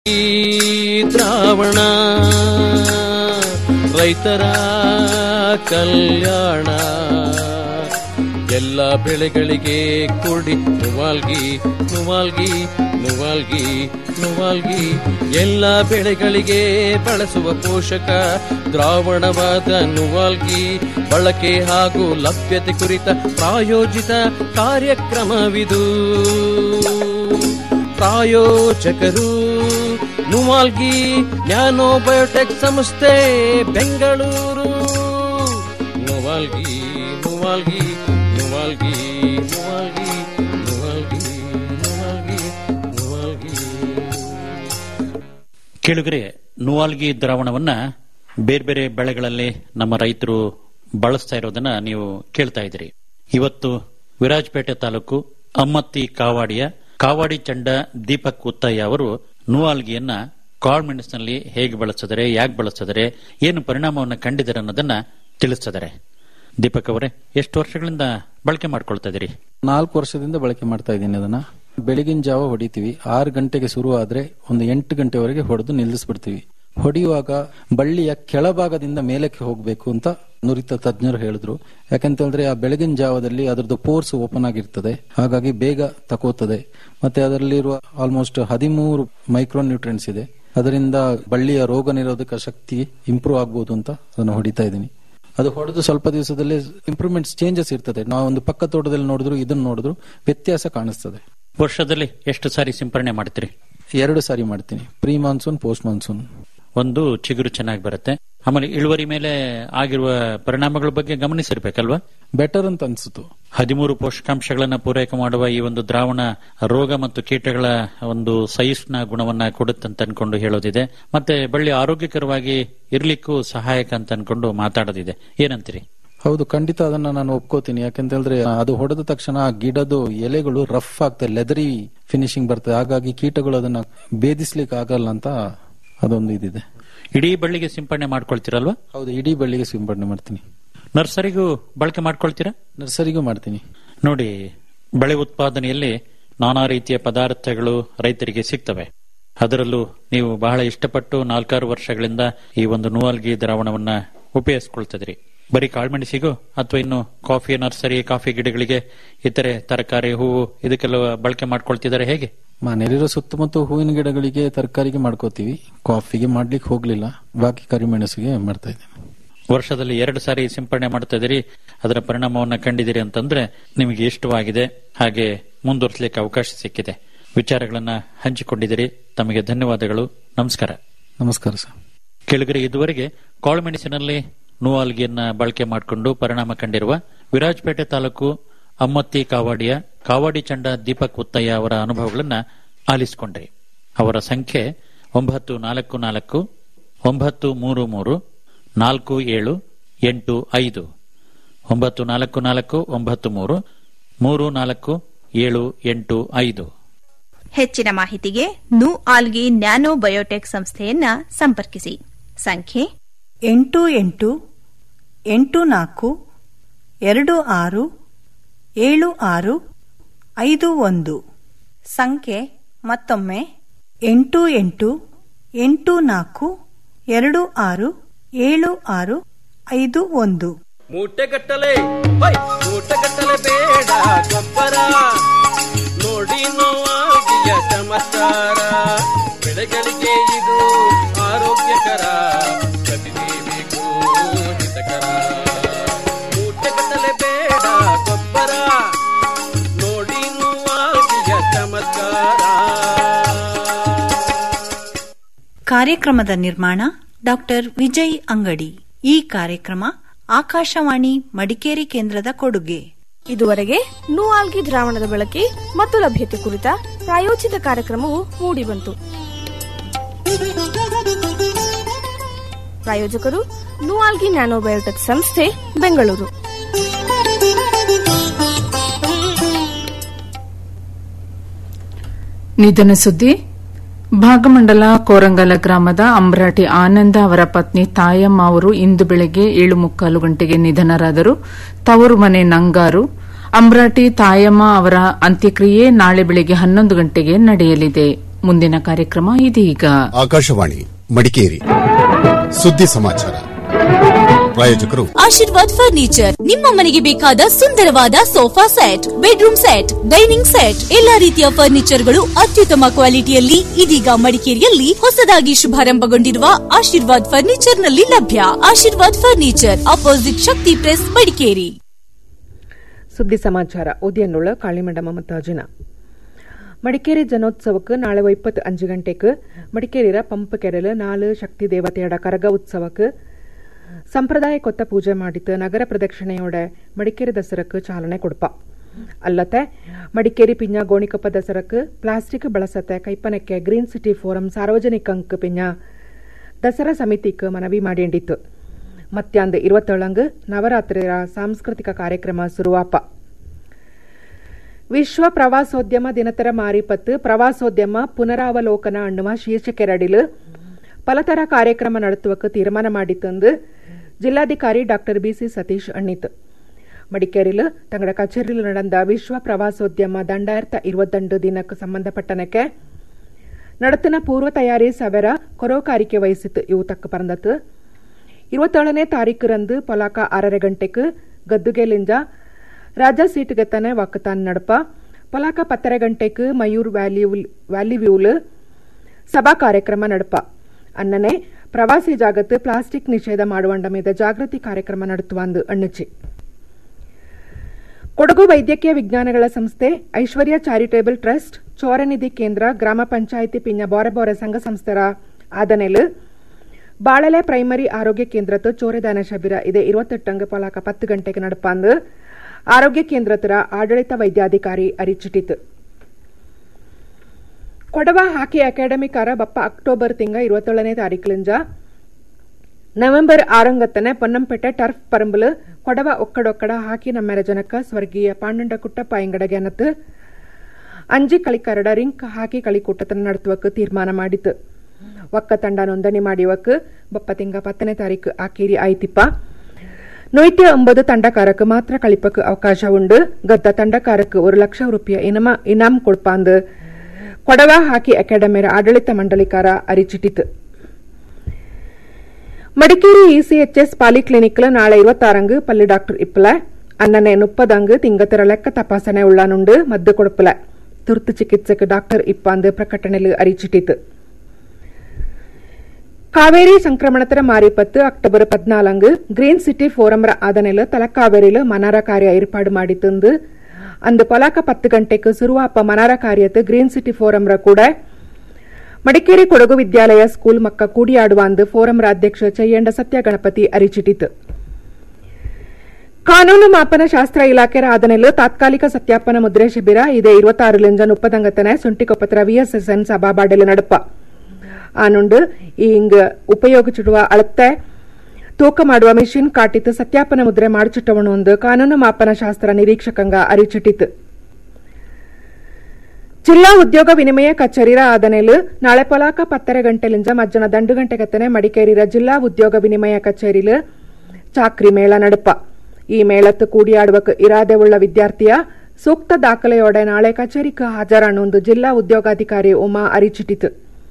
ಈ ದ್ರಾವಣ ರೈತರ ಕಲ್ಯಾಣ ಎಲ್ಲ ಬೆಳೆಗಳಿಗೆ ಕೊಡಿ ನುವಾಲ್ಗಿ ನುವಾಲ್ಗಿ ನುವಾಲ್ಗಿ ನುವಾಲ್ಗಿ ಎಲ್ಲ ಬೆಳೆಗಳಿಗೆ ಬಳಸುವ ಪೋಷಕ ದ್ರಾವಣವಾದ ನುವಾಲ್ಗಿ ಬಳಕೆ ಹಾಗೂ ಲಭ್ಯತೆ ಕುರಿತ ಪ್ರಾಯೋಜಿತ ಕಾರ್ಯಕ್ರಮವಿದು ಪ್ರಾಯೋಜಕರು ನುವಾಲ್ಗಿ ನ್ಯಾನೋ ಬಯೋಟೆಕ್ ಸಂಸ್ಥೆ ಬೆಂಗಳೂರು ನುವಾಲ್ಗಿ ನುವಾಲ್ಗಿ ನುವಾಲ್ಗಿ ನುವಾಲ್ಗಿ ನುವಾಲ್ಗಿ ನುವಾಲ್ಗಿ ನುವಾಲ್ಗಿ ಕೇಳುಗರೆ ನುವಾಲ್ಗಿ ದ್ರಾವಣವನ್ನ ಬೇರೆ ಬೇರೆ ಬೆಳೆಗಳಲ್ಲಿ ನಮ್ಮ ರೈತರು ಬಳಸ್ತಾ ಇರೋದನ್ನ ನೀವು ಕೇಳ್ತಾ ಇದ್ದೀರಿ ಇವತ್ತು ವಿರಾಜಪೇಟೆ ತಾಲೂಕು ಅಮ್ಮತ್ತಿ ಕಾವಾಡಿಯ ಕಾವಾಡಿ ಚಂಡ ದೀಪಕ್ ಉತ್ತಯ್ಯ ಅವರು ನುವಾಲ್ಗಿಯನ್ನ ಕಾಳ್ಮೆಣಸಿನಲ್ಲಿ ಹೇಗೆ ಬಳಸಿದರೆ ಯಾಕೆ ಬಳಸಿದರೆ ಏನು ಪರಿಣಾಮವನ್ನು ಕಂಡಿದ್ದಾರೆ ಅನ್ನೋದನ್ನ ತಿಳಿಸಿದ್ದಾರೆ ದೀಪಕ್ ಅವರೇ ಎಷ್ಟು ವರ್ಷಗಳಿಂದ ಬಳಕೆ ಮಾಡ್ಕೊಳ್ತಾ ಇದ್ದೀರಿ ನಾಲ್ಕು ವರ್ಷದಿಂದ ಬಳಕೆ ಮಾಡ್ತಾ ಇದ್ದೀನಿ ಅದನ್ನ ಬೆಳಗಿನ ಜಾವ ಹೊಡಿತೀವಿ ಆರು ಗಂಟೆಗೆ ಶುರು ಆದ್ರೆ ಒಂದು ಎಂಟು ಗಂಟೆವರೆಗೆ ಹೊಡೆದು ನಿಲ್ಲಿಸ್ಬಿಡ್ತೀವಿ ಹೊಡೆಯುವಾಗ ಬಳ್ಳಿಯ ಕೆಳಭಾಗದಿಂದ ಮೇಲಕ್ಕೆ ಹೋಗಬೇಕು ಅಂತ ನುರಿತ ತಜ್ಞರು ಹೇಳಿದ್ರು ಯಾಕಂತ ಹೇಳಿದ್ರೆ ಆ ಬೆಳಗಿನ ಜಾವದಲ್ಲಿ ಅದರದ್ದು ಪೋರ್ಸ್ ಓಪನ್ ಆಗಿರ್ತದೆ ಹಾಗಾಗಿ ಬೇಗ ತಕೋತದೆ ಮತ್ತೆ ಅದರಲ್ಲಿರುವ ಆಲ್ಮೋಸ್ಟ್ ಹದಿಮೂರು ಮೈಕ್ರೋ ನ್ಯೂಟ್ರಿಯೆಂಟ್ಸ್ ಇದೆ ಅದರಿಂದ ಬಳ್ಳಿಯ ರೋಗ ನಿರೋಧಕ ಶಕ್ತಿ ಇಂಪ್ರೂವ್ ಆಗ್ಬೋದು ಅಂತ ಅದನ್ನು ಹೊಡಿತಾ ಇದ್ದೀನಿ ಅದು ಹೊಡೆದು ಸ್ವಲ್ಪ ದಿವಸದಲ್ಲಿ ಇಂಪ್ರೂವ್ಮೆಂಟ್ಸ್ ಚೇಂಜಸ್ ಇರ್ತದೆ ನಾವು ಒಂದು ಪಕ್ಕ ತೋಟದಲ್ಲಿ ನೋಡಿದ್ರು ಇದನ್ನ ನೋಡಿದ್ರು ವ್ಯತ್ಯಾಸ ಕಾಣಿಸ್ತದೆ ವರ್ಷದಲ್ಲಿ ಎಷ್ಟು ಸಾರಿ ಸಿಂಪರಣೆ ಮಾಡ್ತೀರಿ ಎರಡು ಸಾರಿ ಮಾಡ್ತೀನಿ ಪ್ರೀ ಮಾನ್ಸೂನ್ ಪೋಸ್ಟ್ ಮಾನ್ಸೂನ್ ಒಂದು ಚಿಗುರು ಚೆನ್ನಾಗಿ ಬರುತ್ತೆ ಆಮೇಲೆ ಇಳುವರಿ ಮೇಲೆ ಆಗಿರುವ ಪರಿಣಾಮಗಳ ಬಗ್ಗೆ ಗಮನಿಸಿರ್ಬೇಕಲ್ವಾ ಬೆಟರ್ ಅಂತ ಅನ್ಸುತ್ತು ಹದಿಮೂರು ಪೋಷಕಾಂಶಗಳನ್ನು ಪೂರೈಕೆ ಮಾಡುವ ಈ ಒಂದು ದ್ರಾವಣ ರೋಗ ಮತ್ತು ಕೀಟಗಳ ಒಂದು ಸಹಿಷ್ಣು ಗುಣವನ್ನ ಕೊಡುತ್ತಂತ ಅನ್ಕೊಂಡು ಹೇಳೋದಿದೆ ಮತ್ತೆ ಬಳ್ಳಿ ಆರೋಗ್ಯಕರವಾಗಿ ಇರ್ಲಿಕ್ಕೂ ಸಹಾಯಕ ಅಂತ ಅನ್ಕೊಂಡು ಮಾತಾಡೋದಿದೆ ಏನಂತೀರಿ ಹೌದು ಖಂಡಿತ ಅದನ್ನ ನಾನು ಒಪ್ಕೋತೀನಿ ಯಾಕಂತ ಹೇಳಿದ್ರೆ ಅದು ಹೊಡೆದ ತಕ್ಷಣ ಆ ಗಿಡದ ಎಲೆಗಳು ರಫ್ ಆಗ್ತದೆ ಲೆದರಿ ಫಿನಿಶಿಂಗ್ ಬರ್ತದೆ ಹಾಗಾಗಿ ಕೀಟಗಳು ಅದನ್ನ ಭೇದಿಸ್ಲಿಕ್ಕೆ ಆಗಲ್ಲ ಅಂತ ಅದೊಂದು ಇದಿದೆ ಇಡೀ ಬಳ್ಳಿಗೆ ಸಿಂಪಡಣೆ ಮಾಡ್ಕೊಳ್ತೀರಲ್ವಾ ಹೌದು ಇಡೀ ಬಳ್ಳಿಗೆ ಸಿಂಪಡಣೆ ಮಾಡ್ತೀನಿ ನರ್ಸರಿಗೂ ಬಳಕೆ ಮಾಡ್ಕೊಳ್ತೀರಾ ನರ್ಸರಿಗೂ ಮಾಡ್ತೀನಿ ನೋಡಿ ಬೆಳೆ ಉತ್ಪಾದನೆಯಲ್ಲಿ ನಾನಾ ರೀತಿಯ ಪದಾರ್ಥಗಳು ರೈತರಿಗೆ ಸಿಗ್ತವೆ ಅದರಲ್ಲೂ ನೀವು ಬಹಳ ಇಷ್ಟಪಟ್ಟು ನಾಲ್ಕಾರು ವರ್ಷಗಳಿಂದ ಈ ಒಂದು ನೂವಲ್ಗಿ ದ್ರಾವಣವನ್ನ ಉಪಯೋಗಿಸ್ಕೊಳ್ತಿದ್ರಿ ಬರೀ ಕಾಳ್ಮೆಣಸಿಗೂ ಅಥವಾ ಇನ್ನು ಕಾಫಿ ನರ್ಸರಿ ಕಾಫಿ ಗಿಡಗಳಿಗೆ ಇತರೆ ತರಕಾರಿ ಹೂವು ಇದಕ್ಕೆಲ್ಲ ಬಳಕೆ ಮಾಡ್ಕೊಳ್ತಿದ್ದಾರೆ ಹೇಗೆ ಮನೆಯಲ್ಲಿರೋ ಸುತ್ತಮುತ್ತ ಹೂವಿನ ಗಿಡಗಳಿಗೆ ತರಕಾರಿಗೆ ಮಾಡ್ಕೋತೀವಿ ಕಾಫಿಗೆ ಮಾಡ್ಲಿಕ್ಕೆ ಹೋಗ್ಲಿಲ್ಲ ಬಾಕಿ ಕರಿಮೆಣಸಿಗೆ ಮಾಡ್ತಾ ಇದ್ದೀನಿ ವರ್ಷದಲ್ಲಿ ಎರಡು ಸಾರಿ ಸಿಂಪಡಣೆ ಮಾಡ್ತಾ ಇದೀರಿ ಅದರ ಪರಿಣಾಮವನ್ನ ಕಂಡಿದ್ದೀರಿ ಅಂತಂದ್ರೆ ನಿಮಗೆ ಇಷ್ಟವಾಗಿದೆ ಹಾಗೆ ಮುಂದುವರಿಸಲಿಕ್ಕೆ ಅವಕಾಶ ಸಿಕ್ಕಿದೆ ವಿಚಾರಗಳನ್ನ ಹಂಚಿಕೊಂಡಿದ್ದೀರಿ ತಮಗೆ ಧನ್ಯವಾದಗಳು ನಮಸ್ಕಾರ ನಮಸ್ಕಾರ ಸರ್ ಕೆಳಗರೆ ಇದುವರೆಗೆ ಕಾಳುಮೆಣಸಿನಲ್ಲಿ ನೂವಾಲ್ಗಿಯನ್ನ ಬಳಕೆ ಮಾಡಿಕೊಂಡು ಪರಿಣಾಮ ಕಂಡಿರುವ ವಿರಾಜಪೇಟೆ ತಾಲೂಕು ಅಮ್ಮತ್ತಿ ಕಾವಾಡಿಯ ಕಾವಾಡಿ ಚಂಡ ದೀಪಕ್ ಉತ್ತಯ್ಯ ಅವರ ಅನುಭವಗಳನ್ನ ಆಲಿಸಿಕೊಂಡ್ರಿ ಅವರ ಸಂಖ್ಯೆ ಒಂಬತ್ತು ನಾಲ್ಕು ನಾಲ್ಕು ಒಂಬತ್ತು ಮೂರು ಮೂರು ನಾಲ್ಕು ಏಳು ಎಂಟು ಐದು ಒಂಬತ್ತು ನಾಲ್ಕು ನಾಲ್ಕು ಒಂಬತ್ತು ಮೂರು ಮೂರು ನಾಲ್ಕು ಏಳು ಎಂಟು ಐದು ಹೆಚ್ಚಿನ ಮಾಹಿತಿಗೆ ನು ಆಲ್ಗಿ ನ್ಯಾನೋ ಬಯೋಟೆಕ್ ಸಂಸ್ಥೆಯನ್ನ ಸಂಪರ್ಕಿಸಿ ಸಂಖ್ಯೆ ಎಂಟು ಎಂಟು ಎಂಟು ನಾಲ್ಕು ಎರಡು ಆರು ಏಳು ಆರು ಐದು ಒಂದು ಸಂಖ್ಯೆ ಮತ್ತೊಮ್ಮೆ ಎಂಟು ಎಂಟು ಎಂಟು ನಾಲ್ಕು ಎರಡು ಆರು ಏಳು ಆರು ಐದು ಒಂದು ಮೂಟೆಗಟ್ಟಲೆ ಹೈ ಮೂಟೆಗಟ್ಟಲೆ ಬೇಡ ಗೊಬ್ಬರ ನೋಡಿ ನೋವಾಗಿಯ ಚಮತ್ಕಾರ ಬೆಳೆಗಳಿಗೆ ಇದು ಆರೋಗ್ಯಕರ ಪ್ರತಿದೇವಿಗೂ ಹಿತಕರ ಮೂಟೆಗಟ್ಟಲೆ ಬೇಡ ಗೊಬ್ಬರ ನೋಡಿ ನೋವಾಗಿಯ ಚಮತ್ಕಾರ ಕಾರ್ಯಕ್ರಮದ ನಿರ್ಮಾಣ ಡಾಕ್ಟರ್ ವಿಜಯ್ ಅಂಗಡಿ ಈ ಕಾರ್ಯಕ್ರಮ ಆಕಾಶವಾಣಿ ಮಡಿಕೇರಿ ಕೇಂದ್ರದ ಕೊಡುಗೆ ಇದುವರೆಗೆ ನೂಆಲ್ಗಿ ದ್ರಾವಣದ ಬಳಕೆ ಮತ್ತು ಲಭ್ಯತೆ ಕುರಿತ ಪ್ರಾಯೋಜಿತ ಕಾರ್ಯಕ್ರಮವು ಮೂಡಿಬಂತು ಪ್ರಾಯೋಜಕರು ನೂಆಲ್ಗಿ ನ್ಯಾನೋಬಯೋಟೆಕ್ ಸಂಸ್ಥೆ ಬೆಂಗಳೂರು ನಿಧನ ಸುದ್ದಿ ಭಾಗಮಂಡಲ ಕೋರಂಗಲ ಗ್ರಾಮದ ಅಂಬ್ರಾಟಿ ಆನಂದ ಅವರ ಪತ್ನಿ ತಾಯಮ್ಮ ಅವರು ಇಂದು ಬೆಳಗ್ಗೆ ಏಳು ಮುಕ್ಕಾಲು ಗಂಟೆಗೆ ನಿಧನರಾದರು ತವರು ಮನೆ ನಂಗಾರು ಅಂಬ್ರಾಟಿ ತಾಯಮ್ಮ ಅವರ ಅಂತ್ಯಕ್ರಿಯೆ ನಾಳೆ ಬೆಳಗ್ಗೆ ಹನ್ನೊಂದು ಗಂಟೆಗೆ ನಡೆಯಲಿದೆ ಮುಂದಿನ ಕಾರ್ಯಕ್ರಮ ಇದೀಗ ಆಕಾಶವಾಣಿ ಮಡಿಕೇರಿ ಸುದ್ದಿ ಸಮಾಚಾರ ಪ್ರಾಯೋಜಕರು ಆಶೀರ್ವಾದ್ ಫರ್ನಿಚರ್ ನಿಮ್ಮ ಮನೆಗೆ ಬೇಕಾದ ಸುಂದರವಾದ sofa set bedroom set dining set ಎಲ್ಲಾ ರೀತಿಯ ಫರ್ನಿಚರ್ಗಳು ಅತ್ಯುತ್ತಮ ಕ್ವಾಲಿಟಿಯಲ್ಲಿ ಇದೀಗ ಮಡಿಕೇರಿಯಲ್ಲಿ ಹೊಸದಾಗಿ ಶುಭಾರಂಭಗೊಂಡಿರುವ ಆಶೀರ್ವಾದ್ ಫರ್ನಿಚರ್ ನಲ್ಲಿ ಲಭ್ಯ Ashirwad furniture opposite Shakti press Madikeri ಸುದ್ದಿ ಸಮಾಚಾರ ಉದಯನ್ನುಳ್ಳ ಕಾಳಿಮಂಡ ಮಮತಾಜಿನ ಮಡಿಕೇರಿ ಜನೋತ್ಸವಕ್ಕೆ ನಾಳೆ ಇಪ್ಪತ್ತು ಅഞ്ചು ಗಂಟೆಗೆ ಮಡಿಕೇರಿಯ ಪಂಪ ಕೆರೆಲ ನಾಲು ಶಕ್ತಿ ದೇವತೆಯಡ ಕರಗ ಉತ್ಸವಕ್ಕೆ ಸಂಪ್ರದಾಯ ಕೊತ್ತ ಪೂಜೆ ಮಾಡಿತ್ತು ನಗರ ಪ್ರದಕ್ಷಿಣೆಯೋಡೆ ಮಡಿಕೇರಿ ದಸರಕ್ಕೆ ಚಾಲನೆ ಕೊಡ್ಪ ಅಲ್ಲದೆ ಮಡಿಕೇರಿ ಪಿಂಜ ಗೋಣಿಕೊಪ್ಪ ದಸರಕ್ಕೆ ಪ್ಲಾಸ್ಟಿಕ್ ಬಳಸತೆ ಕೈಪನಕ್ಕೆ ಗ್ರೀನ್ ಸಿಟಿ ಫೋರಂ ಸಾರ್ವಜನಿಕಂಕ್ ಪಿಂಜ ದಸರಾ ಸಮಿತಿക്ക് ಮನವಿ ಮಾಡಿಂಡಿತ್ತು ಮತ್ಯಾಂದ್ ഇരുപത്തേಳಂಗ್ ನವರಾತ್ರಿಯ ಸಾಂಸ್ಕೃತಿಕ ಕಾರ್ಯಕ್ರಮ ಶುರುವಾಪ ವಿಶ್ವ ಪ್ರವಾಸೋದ್ಯಮ ದಿನತರ ಮಾರಿಪತ್ತು ಪ್ರವಾಸೋದ್ಯಮ ಪುನರಾವಲೋಕನ ಅನ್ನುವ ಶೀರ್ಷಿಕೆರಡಿಲು ಪಲತರ ಕಾರ್ಯಕ್ರಮ ನಡೆಸುವಕ್ಕೆ ತೀರ್ಮಾನ ಮಾಡಿತ್ತಂದು ಜಿಲ್ಲಾಧಿಕಾರಿ ಡಾಕ್ಟರ್ ಬಿಸಿ ಸತೀಶ್ ಅಣ್ಣಿತು ಮಡಿಕೇರಿಲು ತಂಗಡ ಕಚೇರಿಲು ನಡೆದ ವಿಶ್ವ ಪ್ರವಾಸೋದ್ಯಮ ದಂಡಾಯಿರತ ഇരുപത്തിരണ്ട് ದಿನಕ್ಕೆ ಸಂಬಂಧಪಟ್ಟನಕ್ಕೆ നടത്തുന്ന പൂർവ്വ തയ്യാറി സവര കൊറോക്കാരിക്ക് വഹിച്ചിട്ട് യൂത്തക്ക് പറഞ്ഞത് ഇരുപത്തേഴನೇ ತಾರೀಕರಂದು ಪೊಲಾಕ ಆರರ ಗಂಟೆಗೆ ಗದ್ದುಗೆಲಿಂದ ರಾಜಾ ಸೀಟ್ಗೆ ತಾನೆ ವಾಕತಾನ್ ನಡಪ ಪೊಲಾಕ ಪತ್ತರ ಗಂಟೆಗೆ ಮಯೂರ್ ವ್ಯಾಲಿ ವ್ಯೂಲ್ ಸಭಾ ಕಾರ್ಯಕ್ರಮ ನಡಪ ಅನ್ನನೆ ಪ್ರವಾಸಿ ಜಾಗತ್ತು ಪ್ಲಾಸ್ಟಿಕ್ ನಿಷೇಧ ಮಾಡುವಂಡ మీద ಜಾಗೃತಿ ಕಾರ್ಯಕ್ರಮ ನಡೆಸುವಂದು ಅಣ್ಣಚಿ ಕೊಡಗು ವೈದ್ಯಕೀಯ ವಿಜ್ಞಾನಗಳ ಸಂಸ್ಥೆ ಐಶ್ವರ್ಯ ಚಾರಿಟೇಬಲ್ ಟ್ರಸ್ಟ್ ಚೋರನಿಧಿ ಕೇಂದ್ರ ಗ್ರಾಮ ಪಂಚಾಯಿತಿ ಪಿಂಜ ಬೋರೆಬೋರೆ ಸಂಘ ಸಂಸ್ಥೆರ ಆದನೆಲು ಬಾಳಲೆ ಪ್ರೈಮರಿ ಆರೋಗ್ಯ ಕೇಂದ್ರತ್ತು ಚೋರೆದಾನ ಶಿಬಿರ ಇದೆ ഇരുപത്തെട്ടಂಗ ಪಲಾಕ ಪತ್ತು ಗಂಟೆಗೆ ನಡಪಾಂದು ಆರೋಗ್ಯ ಕೇಂದ್ರತರ ಆಡಳಿತ ವೈದ್ಯಾಧಿಕಾರಿ ಅರಿಚಿಟಿತು ಕೊಡವ ಹಾಕಿ ಅಕಾಡೆಮಿಕಾರ ಬಪ್ಪ ಅಕ್ಟೋಬರ್ ತಿಂಗ ഇരുപത്തേಳನೇ ತಾರೀಕಿಲಿಂದ ನವೆಂಬರ್ ಆರಂಗತ್ತನೆ ಪೊನ್ನಂಪೇಟೆ ಟರ್ಫ್ ಪರಂಬಲು ಕೊಡವ ಒಕ್ಕಡೊಕ್ಕಡ ಹಾಕಿ ನಮ್ಮೆರ ಜನಕ ಸ್ವರ್ಗೀಯ ಪಾಂಡಂಡ ಕುಟ್ಟಪ್ಪ ಎಂಗಡಗೆ ಅನ್ನತ್ತು ಅಂಜಿ കളിക്കാരുടെ ರಿಂಕ್ ಹಾಕಿ കളിക്കൂട്ടത്തിന് നടത്തുവക്ക് തീരുമാനം ಮಾಡಿತು ಒಕ್ಕ ತಂಡ ನೋಂದಣಿ ಮಾಡಿವಕ್ಕೆ ಬಪ್ಪ ತಿಂಗ ಪತ್ತನೇ ತಾರೀಕು ಆಕೇರಿ ಆಯ್ತಿಪ್ಪ ನೂറ്റി ಒಂಬತ್ತು ತಂಡಕಾರಕ್ಕೆ ಮಾತ್ರ ಕಳಿಪಕ್ಕೆ ಅವಕಾಶ ಉಂಡು ಗದ್ದ ತಂಡಕಾರಕ್ಕೆ ஒரு ಲಕ್ಷ ರೂಪಾಯಿ ಇನಮ ಇನಾಮ್ ಕೊಡ್ಪಾಂದು ಕೊಡವ ಹಾಕಿ ಅಕಾಡೆಮಿಯ ಆಡಳಿತ ಮಂಡಳಿಕಾರ ಅರಿಚಿಟಿತು ಮಡಿಕೇರಿ ಇಸಿಎಚ್ಎಸ್ ಪಾಲಿಕ್ಲಿನಿಕ್ಲ ನಾಳೆ ഇരുപത്താറങ്ക് പല്ല് ഡോക്ടർ ഇപ്പല അന്നനെ മുപ്പതങ്ക് തിങ്കത്തിര ಲೆಕ್ಕ ತಪಾಸಣೆ ಉಳ್ಳಾನುಂಡು ಮದ್ದು ಕೊಡಪಲ ತುರ್ತು ಚಿಕಿತ್ಸೆಗೆ ಡಾಕ್ಟರ್ ಇಪ್ಪಾಂದು ಪ್ರಕಟಣೆಲು ಅರಿಚಿಟಿತು ಕಾವೇರಿ ಸಂಕ್ರಮಣತರ ಮಾರಿಪತ್ತು ಅಕ್ಟೋಬರ್ ಪದ್ನಾಲಂಗ್ ಗ್ರೀನ್ ಸಿಟಿ ಫೋರಂರ ಆದನೆಲು ತಲಕಾವೇರಿಲು ಮನಾರ ಕಾರ್ಯ ಏರ್ಪಾಡು ಮಾಡಿತ್ತಂದು ಅಂದು ಪೊಲಾಕ ಪತ್ತು ಗಂಟೆಗೆ ಶುರುವಾಪ ಮನಾರ ಕಾರ್ಯത്ത് ಗ್ರೀನ್ ಸಿಟಿ ಫೋರಂರ ಕೂಡ ಮಡಿಕೇರಿ ಕೊಡಗು ವಿದ್ಯಾಲಯ ಸ್ಕೂಲ್ ಮಕ್ಕ ಕೂಡಿಯಾಡುವ ಅಂದು ಫೋರಂರ ಅಧ್ಯಕ್ಷ ಚಯ್ಯಂಡ ಸತ್ಯ ಗಣಪತಿ ಅರಿಚಿಟಿತು ಕಾನೂನು ಮಾಪನ ಶಾಸ್ತ್ರ ಇಲಾಖೆರ ಆದನೆಲು ತಾತ್ಕಾಲಿಕ ಸತ್ಯಾಪನ ಮುದ್ರೆ ಶಿಬಿರ ಇದೇ ഇരുപത്താറിലിഞ്ച മുപ്പതംഗത്തനെ സുണ്ടിക്കൊപ്പത്ര വി എസ് എസ് എൻ സഭാപാടിൽ നടപ്പ ಆನುಂಡು ಇಂಗ್ ಉಪಯೋಗಿಸಿಡುವ ಅಳತೆ ತೂಕ ಮಾಡುವ ಮಿಷಿನ್ ಕಾಟಿತ್ತು ಸತ್ಯಾಪನ ಮುದ್ರೆ ಮಾಡಿಚಿಟ್ಟವನು ಒಂದು ಕಾನೂನು ಮಾಪನ ಶಾಸ್ತ್ರ ನಿರೀಕ್ಷಕಂಗ ಅರಿಚಿಟ್ಟಿತು ಜಿಲ್ಲಾ ಉದ್ಯೋಗ ವಿನಿಮಯ ಕಚೇರಿರ ಆದನೆಲು ನಾಳೆ ಪೊಲಾಕ ಪತ್ತರ ಗಂಟೆಲಿಂದ ಮಧ್ಯಾಹ್ನ ದಂಡು ಗಂಟೆಗತ್ತನೆ ಮಡಿಕೇರಿರ ಜಿಲ್ಲಾ ಉದ್ಯೋಗ ವಿನಿಮಯ ಕಚೇರಿಲು ಚಾಕ್ರಿ ಮೇಳ ನಡುಪ ಈ ಮೇಳತ್ತು ಕೂಡಿಯಾಡುವಕ್ಕೆ ಇರಾದೆ ಉಳ್ಳ ವಿದ್ಯಾರ್ಥಿಯ ಸೂಕ್ತ ದಾಖಲೆಯೋಡೆ ನಾಳೆ ಕಚೇರಿಗೆ ಹಾಜರಾಣೊಂದು ಜಿಲ್ಲಾ ಉದ್ಯೋಗಾಧಿಕಾರಿ ಉಮಾ ಅರಿಚಿಟಿತು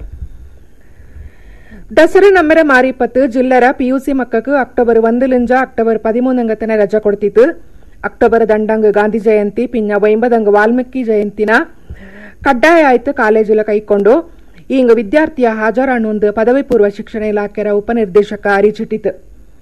ದಸರಾ ನಮ್ಮೆರ ಮಾರಿಪತ್ತು ಜಿಲ್ಲರ ಪಿಯುಸಿ ಮಕ್ಕಕ್ಕೆ ಅಕ್ಟೋಬರ್ ಒಂದಲಿಂದ ಅಕ್ಟೋಬರ್ ಪದಿಮೂನಂಗತನೆ ರಜೆ ಕೊಡ್ತಿತ್ತು ಅಕ್ಟೋಬರ್ ದಂಡಂಗ್ ಗಾಂಧಿ ಜಯಂತಿ ಪಿನ್ನ ವೈಂಬದಂಗ್ ವಾಲ್ಮೀಕಿ ಜಯಂತಿನ ಕಡ್ಡಾಯ ಆಯ್ತು ಕಾಲೇಜಿಲ ಕೈಕೊಂಡು ಇಂಗ್ ವಿದ್ಯಾರ್ಥಿಯ ಹಾಜರಾಣೊಂದು ಪದವಿ ಪೂರ್ವ ಶಿಕ್ಷಣ ಇಲಾಖೆಯ ಉಪನಿರ್ದೇಶಕ ಅರಿಚಿಟ್ಟಿತು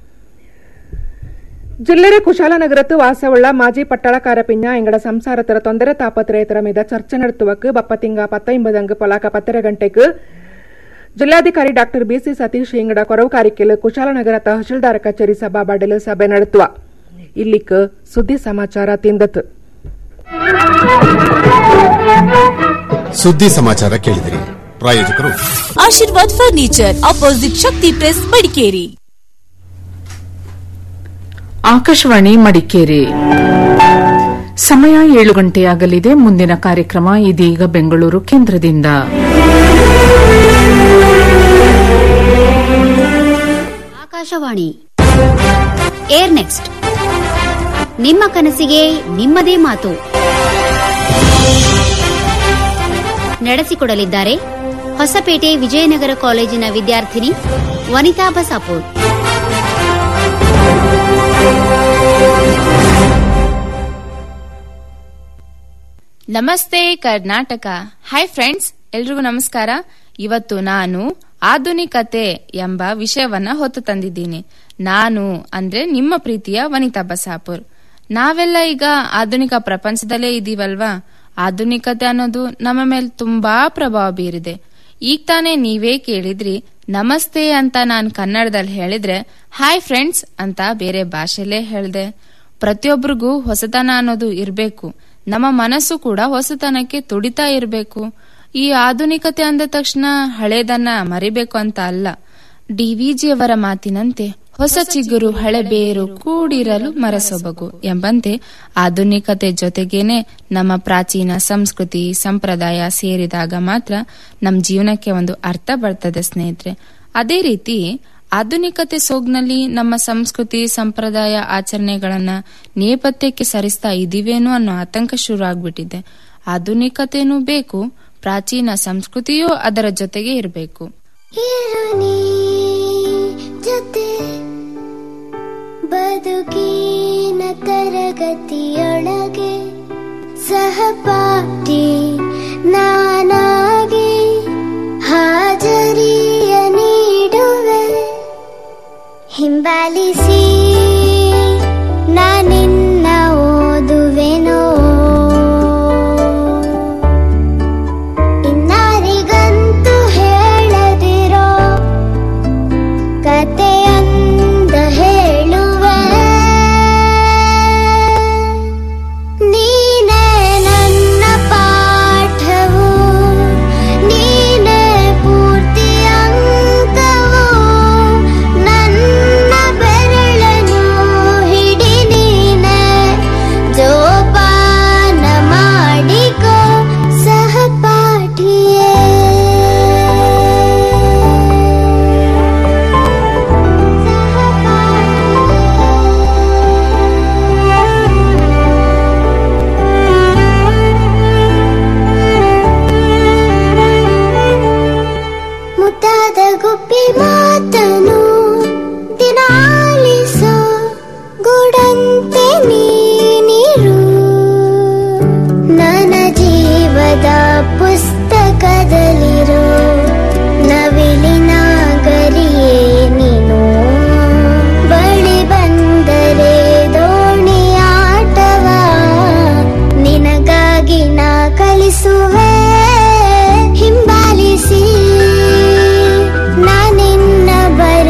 ಜಿಲ್ಲೆರ ಕುಶಾಲನಗರತ್ತು ವಾಸವುಳ್ಳ ಮಾಜಿ ಪಟ್ಟಳಕಾರ ಪಿಂಜ ಇಂಗಡ ಸಂಸಾರತರ ತೊಂದರೆ ತಾಪತ್ರಯತರ ಮೀದ ಚರ್ಚೆ ನಡೆಸುವಕ್ಕೆ ಬಪ್ಪ ತಿಂಗ ಪತ್ತೊಂಬದಂಗ್ ಪೊಲಾಕ ಪತ್ತರ ಗಂಟೆಗೆ ಜಿಲ್ಲಾಧಿಕಾರಿ ಡಾಕ್ಟರ್ ಬಿಸಿ ಸತೀಶ್ ಇಂಗಡ ಕೊರವು ಕಾರಿಕೆಲು ಕುಶಾಲನಗರ ತಹಶೀಲ್ದಾರ ಕಚೇರಿ ಸಭಾಬಾಡಲು ಸಭೆ ನಡೆಸುವ ಇಲ್ಲಿಕ್ ಸುದ್ದಿ ಸಮಾಚಾರ ತಿಂದತು ಸುದ್ದಿ ಸಮಾಚಾರ ಕೇಳಿದಿರಿ ಪ್ರಾಯೋಜಕರು Ashirwad furniture opposite Shakti press Madikeri Akashvani Madikeri ಸಮಯ ಏಳು ಗಂಟೆಯಾಗಲಿದೆ ಮುಂದಿನ ಕಾರ್ಯಕ್ರಮ ಇದೀಗ ಬೆಂಗಳೂರು ಕೇಂದ್ರದಿಂದ ಆಕಾಶವಾಣಿ ಏರ್ ನೆಕ್ಸ್ಟ್ ನಿಮ್ಮ ಕನಸಿಗೆ ನಿಮ್ಮದೇ ಮಾತು ನಡೆಸಿಕೊಡಲಿದ್ದಾರೆ ಹೊಸಪೇಟೆ ವಿಜಯನಗರ ಕಾಲೇಜಿನ ವಿದ್ಯಾರ್ಥಿನಿ ವನಿತಾ ಬಸಾಪುರ್ ನಮಸ್ತೆ ಕರ್ನಾಟಕ ಹಾಯ್ ಫ್ರೆಂಡ್ಸ್ ಎಲ್ರಿಗೂ ನಮಸ್ಕಾರ ಇವತ್ತು ನಾನು ಆಧುನಿಕತೆ ಎಂಬ ವಿಷಯವನ್ನ ಹೊತ್ತು ತಂದಿದ್ದೀನಿ ನಾನು ಅಂದ್ರೆ ನಿಮ್ಮ ಪ್ರೀತಿಯ ವನಿತಾ ಬಸಾಪುರ್ ನಾವೆಲ್ಲ ಈಗ ಆಧುನಿಕ ಪ್ರಪಂಚದಲ್ಲೇ ಇದೀವಲ್ವಾ ಆಧುನಿಕತೆ ಅನ್ನೋದು ನಮ್ಮ ಮೇಲೆ ತುಂಬಾ ಪ್ರಭಾವ ಬೀರಿದೆ ಈಗ ತಾನೇ ನೀವೇ ಕೇಳಿದ್ರಿ ನಮಸ್ತೆ ಅಂತ ನಾನು ಕನ್ನಡದಲ್ಲಿ ಹೇಳಿದ್ರೆ ಹಾಯ್ ಫ್ರೆಂಡ್ಸ್ ಅಂತ ಬೇರೆ ಭಾಷೆಲೇ ಹೇಳ್ದೆ ಪ್ರತಿಯೊಬ್ಬರಿಗೂ ಹೊಸತನ ಅನ್ನೋದು ಇರ್ಬೇಕು ನಮ್ಮ ಮನಸ್ಸು ಕೂಡ ಹೊಸತನಕ್ಕೆ ತುಡಿತಾ ಇರಬೇಕು ಈ ಆಧುನಿಕತೆ ಅಂದ ತಕ್ಷಣ ಹಳೇದನ್ನ ಮರಿಬೇಕು ಅಂತ ಅಲ್ಲ ಡಿವಿಜಿಯವರ ಮಾತಿನಂತೆ ಹೊಸ ಚಿಗುರು ಹಳೆ ಬೇರು ಕೂಡಿರಲು ಮರಸೊಬಗು ಎಂಬಂತೆ ಆಧುನಿಕತೆ ಜೊತೆಗೇನೆ ನಮ್ಮ ಪ್ರಾಚೀನ ಸಂಸ್ಕೃತಿ ಸಂಪ್ರದಾಯ ಸೇರಿದಾಗ ಮಾತ್ರ ನಮ್ಮ ಜೀವನಕ್ಕೆ ಒಂದು ಅರ್ಥ ಬರ್ತದೆ ಸ್ನೇಹಿತರೆ ಅದೇ ರೀತಿ ಆಧುನಿಕತೆ ಸೋಗ್ನಲ್ಲಿ ನಮ್ಮ ಸಂಸ್ಕೃತಿ ಸಂಪ್ರದಾಯ ಆಚರಣೆಗಳನ್ನ ನೇಪಥ್ಯಕ್ಕೆ ಸರಿಸ್ತಾ ಇದೀವೇನೋ ಅನ್ನೋ ಆತಂಕ ಶುರು ಆಗ್ಬಿಟ್ಟಿದೆ ಆಧುನಿಕತೆನೂ ಬೇಕು ಪ್ರಾಚೀನ ಸಂಸ್ಕೃತಿಯೂ ಅದರ ಜೊತೆಗೆ ಇರಬೇಕು ಜೊತೆ ಬದುಕಿನ ತರಗತಿಯೊಳಗೆ ಸಹಪಾಠಿ ನಾನಾಗಿ ಹಾಜರಿಯ ನೀಡುವೆ ಹಿಂಬಾಲಿಸಿ ನಾನಿನ್ನ ಓದುವೆನೋ ಇನ್ನಾರಿಗಂತೂ ಹೇಳದಿರೋ ಕತೆಯಂದ ಹೇಳುವೆ ನೀನೇ ನನ್ನ ಪಾಠವು ನೀನೇ ಪೂರ್ತಿ ಅಂಕವು ನನ್ನ ಬೆರಳನು ಹಿಡಿ ನೀನೆ ಜೋಪಾನ ಮಾಡಿಕೋ ಸಹಪಾಠಿಯೇ ಮುದ್ದಾದ ಗುಬ್ಬಿ ಮಾತನು ದಿನ ಆಲಿಸೋ ಗುಡಂತೆ ನೀನಿರು ನನ್ನ ಜೀವದ ಪುಸ್ತಕದಲ್ಲಿರೋ ನವಿಲಿನ ಗರಿಯೇ ನೀನು ಬಳಿ ಬಂದರೆ ದೋಣಿಯಾಟವ ನಿನಗಾಗಿ ನಾ ಕಲಿಸುವೆ ಹಿಂಬಾಲಿಸಿ ನಾನಿನ್ನ ಬರ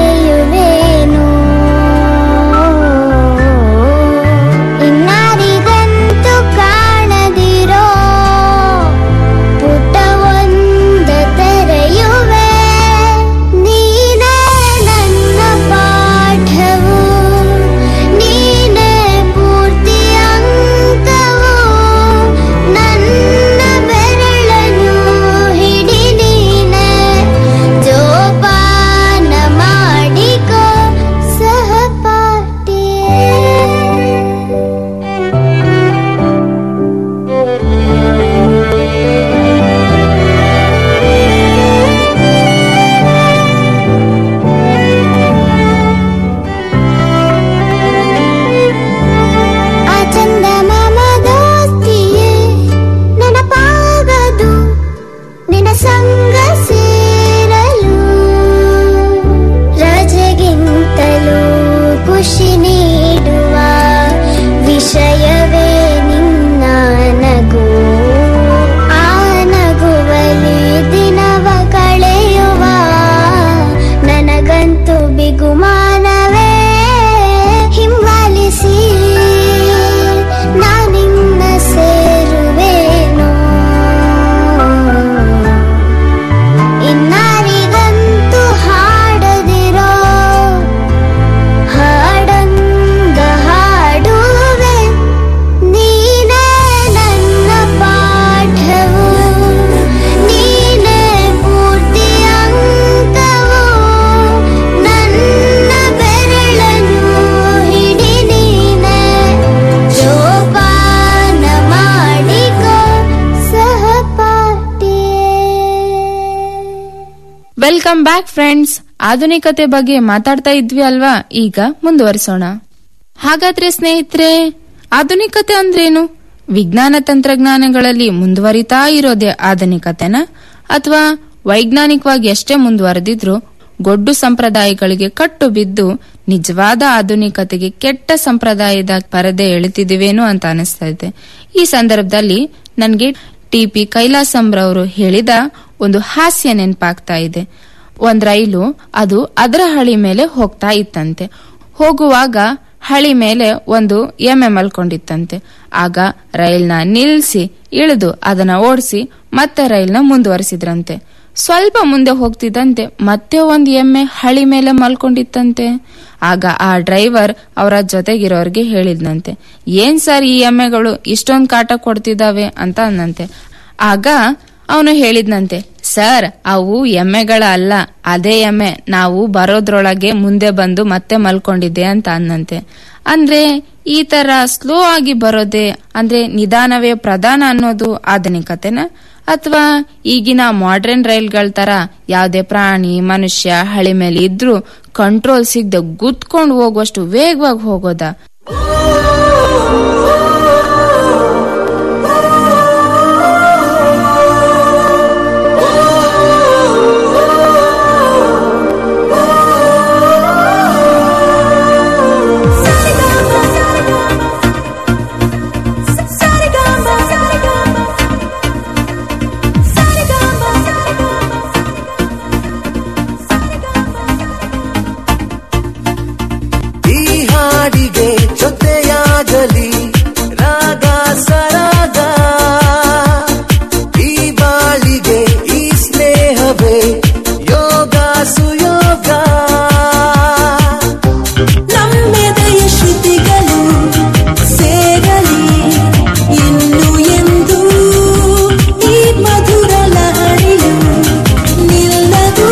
ವೆಲ್ಕಮ್ ಬ್ಯಾಕ್ ಫ್ರೆಂಡ್ಸ್ ಆಧುನಿಕತೆ ಬಗ್ಗೆ ಮಾತಾಡ್ತಾ ಇದ್ವಿ ಅಲ್ವಾ ಈಗ ಮುಂದುವರಿಸೋಣ ಹಾಗಾದ್ರೆ ಸ್ನೇಹಿತರೆ ಆಧುನಿಕತೆ ಅಂದ್ರೇನು ವಿಜ್ಞಾನ ತಂತ್ರಜ್ಞಾನಗಳಲ್ಲಿ ಮುಂದುವರಿತಾ ಇರೋದೇ ಆಧುನಿಕತೆನ ಅಥವಾ ವೈಜ್ಞಾನಿಕವಾಗಿ ಎಷ್ಟೇ ಮುಂದುವರೆದಿದ್ರು ಗೊಡ್ಡು ಸಂಪ್ರದಾಯಗಳಿಗೆ ಕಟ್ಟು ಬಿದ್ದು ನಿಜವಾದ ಆಧುನಿಕತೆಗೆ ಕೆಟ್ಟ ಸಂಪ್ರದಾಯದ ಪರದೆ ಎಳಿತಿದಿವೇನೋ ಅಂತ ಅನಿಸ್ತಾ ಇದೆ ಈ ಸಂದರ್ಭದಲ್ಲಿ ನನಗೆ ಟಿ ಪಿ ಕೈಲಾಸಂರವರು ಹೇಳಿದ ಒಂದು ಹಾಸ್ಯ ನೆನಪಾಗ್ತಾ ಇದೆ ಒಂದ್ ರೈಲು ಅದು ಅದರ ಹಳಿ ಮೇಲೆ ಹೋಗ್ತಾ ಇತ್ತಂತೆ ಹೋಗುವಾಗ ಹಳಿ ಮೇಲೆ ಒಂದು ಎಮ್ಮೆ ಮಲ್ಕೊಂಡಿತ್ತಂತೆ ಆಗ ರೈಲ್ನ ನಿಲ್ಸಿ ಇಳಿದು ಅದನ್ನ ಓಡಿಸಿ ಮತ್ತೆ ರೈಲ್ನ ಮುಂದುವರಿಸಿದ್ರಂತೆ ಸ್ವಲ್ಪ ಮುಂದೆ ಹೋಗ್ತಿದ್ದಂತೆ ಮತ್ತೆ ಒಂದ್ ಎಮ್ಮೆ ಹಳಿ ಮೇಲೆ ಮಲ್ಕೊಂಡಿತ್ತಂತೆ ಆಗ ಆ ಡ್ರೈವರ್ ಅವರ ಜೊತೆಗಿರೋರ್ಗೆ ಹೇಳಿದ್ನಂತೆ ಏನ್ ಸರ್ ಈ ಎಮ್ಮೆಗಳು ಇಷ್ಟೊಂದ್ ಕಾಟ ಕೊಡ್ತಿದಾವೆ ಅಂತ ಅನ್ನಂತೆ ಆಗ ಅವನು ಹೇಳಿದ್ನಂತೆ ಸರ್ ಅವು ಎಮ್ಮೆಗಳ ಅಲ್ಲ ಅದೇ ಎಮ್ಮೆ ನಾವು ಬರೋದ್ರೊಳಗೆ ಮುಂದೆ ಬಂದು ಮತ್ತೆ ಮಲ್ಕೊಂಡಿದ್ದೆ ಅಂತ ಅನ್ನಂತೆ ಅಂದ್ರೆ ಈ ತರ ಸ್ಲೋ ಆಗಿ ಬರೋದೇ ಅಂದ್ರೆ ನಿಧಾನವೇ ಪ್ರಧಾನ ಅನ್ನೋದು ಆಧುನಿಕತೆನ ಅಥವಾ ಈಗಿನ ಮಾಡ್ರನ್ ರೈಲ್ಗಳ ತರ ಯಾವುದೇ ಪ್ರಾಣಿ ಮನುಷ್ಯ ಹಳಿ ಮೇಲೆ ಇದ್ರೂ ಕಂಟ್ರೋಲ್ ಸಿಗದೆ ಗುದ್ಕೊಂಡು ಹೋಗುವಷ್ಟು ವೇಗವಾಗಿ ಹೋಗೋದಾ ಈ ಹಾಡಿಗೆ ಜೊತೆಯಾಗಲಿ ರಾಗ ಸರಾಗ ಈ ಬಾಳಿಗೆ ಈ ಸ್ನೇಹವೇ ಯೋಗ ಸುಯೋಗ ನಮ್ಮೆದೆಯ ಶ್ರುತಿಗಳು ಸೇರಲಿ ಇನ್ನು ಎಂದು ಈ ಮಧುರ ಲಹರಿಯು ನಿಲ್ಲದು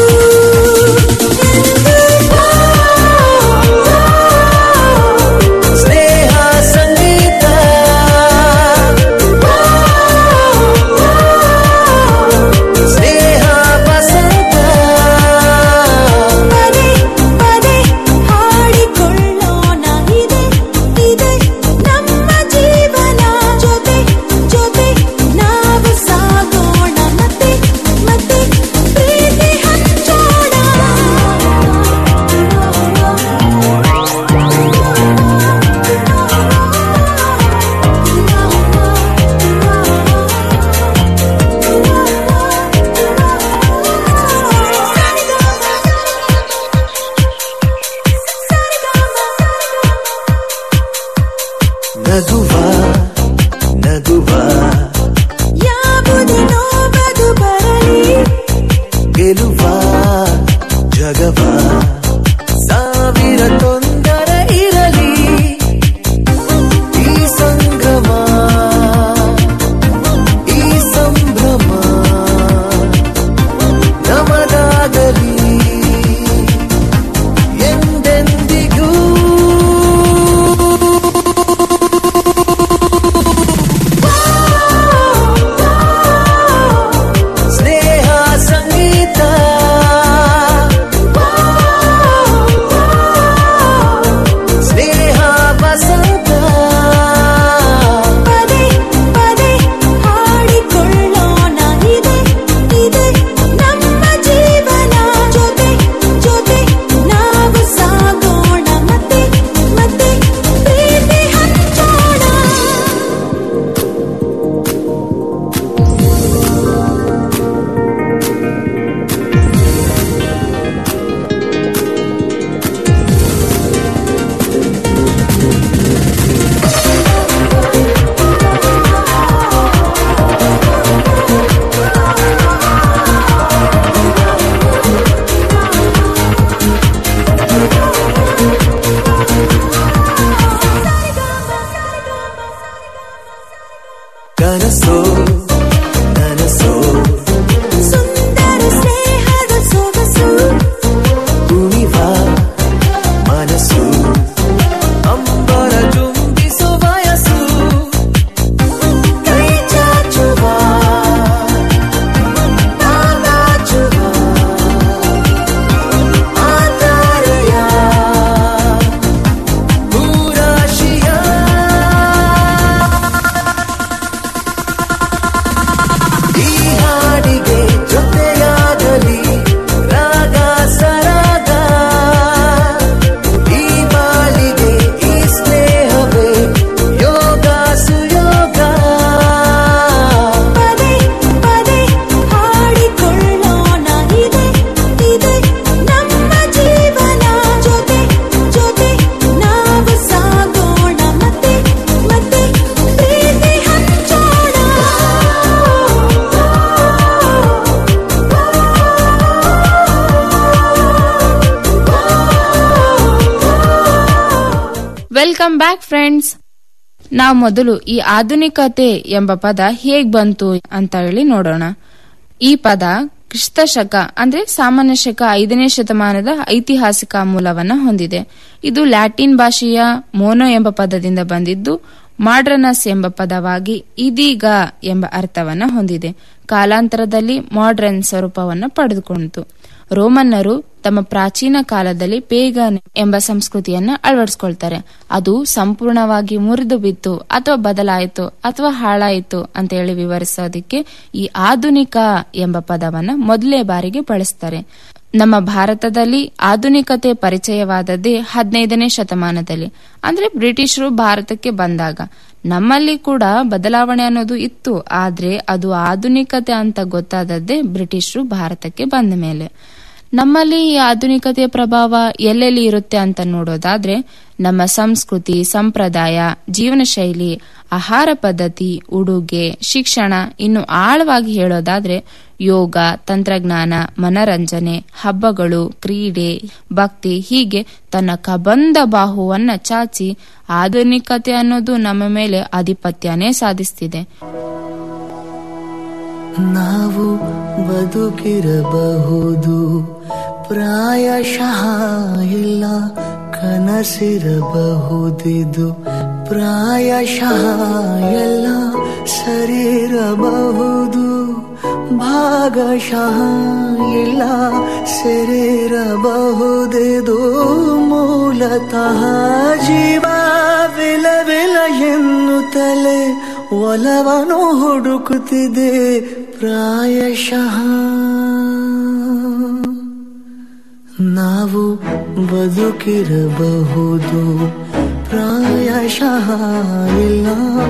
ಸ್ನೇಹ ಸಂಗೀತ ಸ್ನೇಹ ವಸಂತ ಪದೇ ಪದೇ ಹಾಡಿಕೊಳ್ಳೋಣ ಇದೆ ಇದೆ ನಮ್ಮ ಜೀವನ ಜೊತೆ ಜೊತೆ ನಾವು ಸಾಗೋಣ ಮತ್ತೆ ಮತ್ತೆ ಪ್ರೀತಿ ಹಂಚೋಣ ನಗುವ ನಗುವ ಯಾವುದೇ ನೋವದು ಬರಲಿ ಗೆಲುವ ಜಗವ ಸಾವಿರ ತೊಂದರೆ ಇರಲಿ ಈ ಸಂಗಮ ಈ ಸಂಭ್ರಮ ನಮದಾಗಲಿ ಎಂದೆಂದಿಗೂ ಸ್ನೇಹ ಸಂಗೀತ ವೆಲ್ಕಮ್ ಬ್ಯಾಕ್ ಫ್ರೆಂಡ್ಸ್ ನಾವು ಮೊದಲು ಈ ಆಧುನಿಕತೆ ಎಂಬ ಪದ ಹೇಗ್ ಬಂತು ಅಂತ ಹೇಳಿ ನೋಡೋಣ ಈ ಪದ ಕ್ರಿಸ್ತ ಶಕ ಅಂದ್ರೆ ಸಾಮಾನ್ಯ ಶಕ ಐದನೇ ಶತಮಾನದ ಐತಿಹಾಸಿಕ ಮೂಲವನ್ನ ಹೊಂದಿದೆ ಇದು ಲ್ಯಾಟಿನ್ ಭಾಷೆಯ ಮೋನೋ ಎಂಬ ಪದದಿಂದ ಬಂದಿದ್ದು ಮಾಡ್ರನಸ್ ಎಂಬ ಪದವಾಗಿ ಇದೀಗ ಎಂಬ ಅರ್ಥವನ್ನ ಹೊಂದಿದೆ ಕಾಲಾಂತರದಲ್ಲಿ ಮಾಡ್ರನ್ ಸ್ವರೂಪವನ್ನು ಪಡೆದುಕೊಂಡಿತು ರೋಮನ್ನರು ತಮ್ಮ ಪ್ರಾಚೀನ ಕಾಲದಲ್ಲಿ ಪೇಗನ್ ಎಂಬ ಸಂಸ್ಕೃತಿಯನ್ನ ಅಳವಡಿಸ್ಕೊಳ್ತಾರೆ ಅದು ಸಂಪೂರ್ಣವಾಗಿ ಮುರಿದು ಬಿತ್ತು ಅಥವಾ ಬದಲಾಯಿತು ಅಥವಾ ಹಾಳಾಯಿತು ಅಂತ ಹೇಳಿ ವಿವರಿಸೋದಕ್ಕೆ ಈ ಆಧುನಿಕ ಎಂಬ ಪದವನ್ನ ಮೊದಲೇ ಬಾರಿಗೆ ಬಳಸ್ತಾರೆ ನಮ್ಮ ಭಾರತದಲ್ಲಿ ಆಧುನಿಕತೆ ಪರಿಚಯವಾದದ್ದೇ ಹದಿನೈದನೇ ಶತಮಾನದಲ್ಲಿ ಅಂದ್ರೆ ಬ್ರಿಟಿಷರು ಭಾರತಕ್ಕೆ ಬಂದಾಗ ನಮ್ಮಲ್ಲಿ ಕೂಡ ಬದಲಾವಣೆ ಅನ್ನೋದು ಇತ್ತು ಆದ್ರೆ ಅದು ಆಧುನಿಕತೆ ಅಂತ ಗೊತ್ತಾದದ್ದೇ ಬ್ರಿಟಿಷರು ಭಾರತಕ್ಕೆ ಬಂದ ಮೇಲೆ ನಮ್ಮಲ್ಲಿ ಈ ಆಧುನಿಕತೆಯ ಪ್ರಭಾವ ಎಲ್ಲೆಲ್ಲಿ ಇರುತ್ತೆ ಅಂತ ನೋಡೋದಾದ್ರೆ ನಮ್ಮ ಸಂಸ್ಕೃತಿ ಸಂಪ್ರದಾಯ ಜೀವನ ಶೈಲಿ ಆಹಾರ ಪದ್ಧತಿ ಉಡುಗೆ ಶಿಕ್ಷಣ ಇನ್ನು ಆಳವಾಗಿ ಹೇಳೋದಾದ್ರೆ ಯೋಗ ತಂತ್ರಜ್ಞಾನ ಮನರಂಜನೆ ಹಬ್ಬಗಳು ಕ್ರೀಡೆ ಭಕ್ತಿ ಹೀಗೆ ತನ್ನ ಕಬಂದ ಬಾಹುವನ್ನ ಚಾಚಿ ಆಧುನಿಕತೆ ಅನ್ನೋದು ನಮ್ಮ ಮೇಲೆ ಆಧಿಪತ್ಯನೇ ಸಾಧಿಸ್ತಿದೆ ನಾವು ಬದುಕಿರಬಹುದು ಪ್ರಾಯಶಃ ಇಲ್ಲ ಕನಸಿರಬಹುದಿದು ಪ್ರಾಯಶಃ ಎಲ್ಲ ಸರಿರಬಹುದು ಭಾಗಶಃ ಇಲ್ಲ ಸರಿರಬಹುದಿದು ಮೂಲತಃ ಜೀವ ವಿಲ ವಿಲ ಎನ್ನುತ್ತಲೇ ಒಲವನು ಹುಡುಕುತ್ತಿದೆ ಪ್ರಾಯಶಃ ನಾವು ಬದುಕಿರಬಹುದು ಪ್ರಾಯಶಃ ಇಲ್ಲ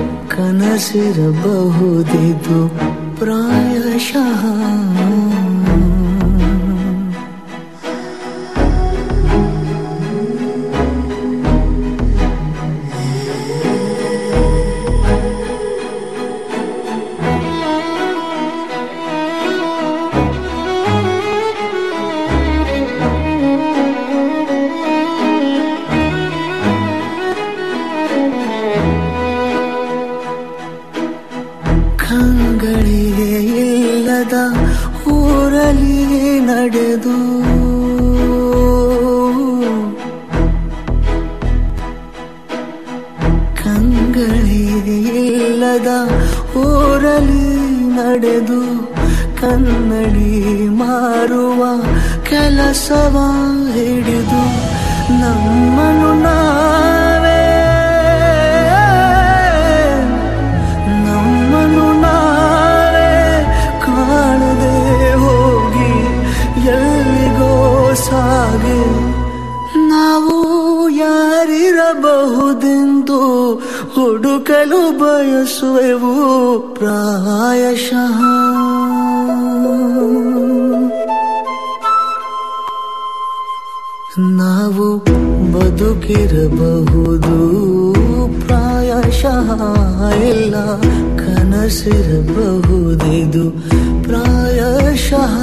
ಕನಸಿರಬಹುದಿದು ಪ್ರಾಯಶಃ ಕಂಗಳಿಗೆ ಇಲ್ಲದ ಊರಲಿ ನಡೆದು ಕಂಗಳಿಗೆ ಇಲ್ಲದ ಊರಲಿ ನಡೆದು ಕನ್ನಡಿ ಮಾರುವ ಕೆಲಸವ ಹಿಡಿದು ನಮ್ಮನ್ನು ನಾವೇ ನಮ್ಮನ್ನು ನಾವೇ ಕಾಣದೆ ಹೋಗಿ ಎಲ್ಲಿಗೋ ಸಾಗಿ ನಾವು ಯಾರಿರಬಹುದೆಂದು ಹುಡುಕಲು ಬಯಸುವೆವು ಪ್ರಾಯಶಃ ನಾವು ಬದುಕಿರಬಹುದು ಪ್ರಾಯಶಃ ಇಲ್ಲ ಕನಸಿರಬಹುದಿದು ಪ್ರಾಯಶಃ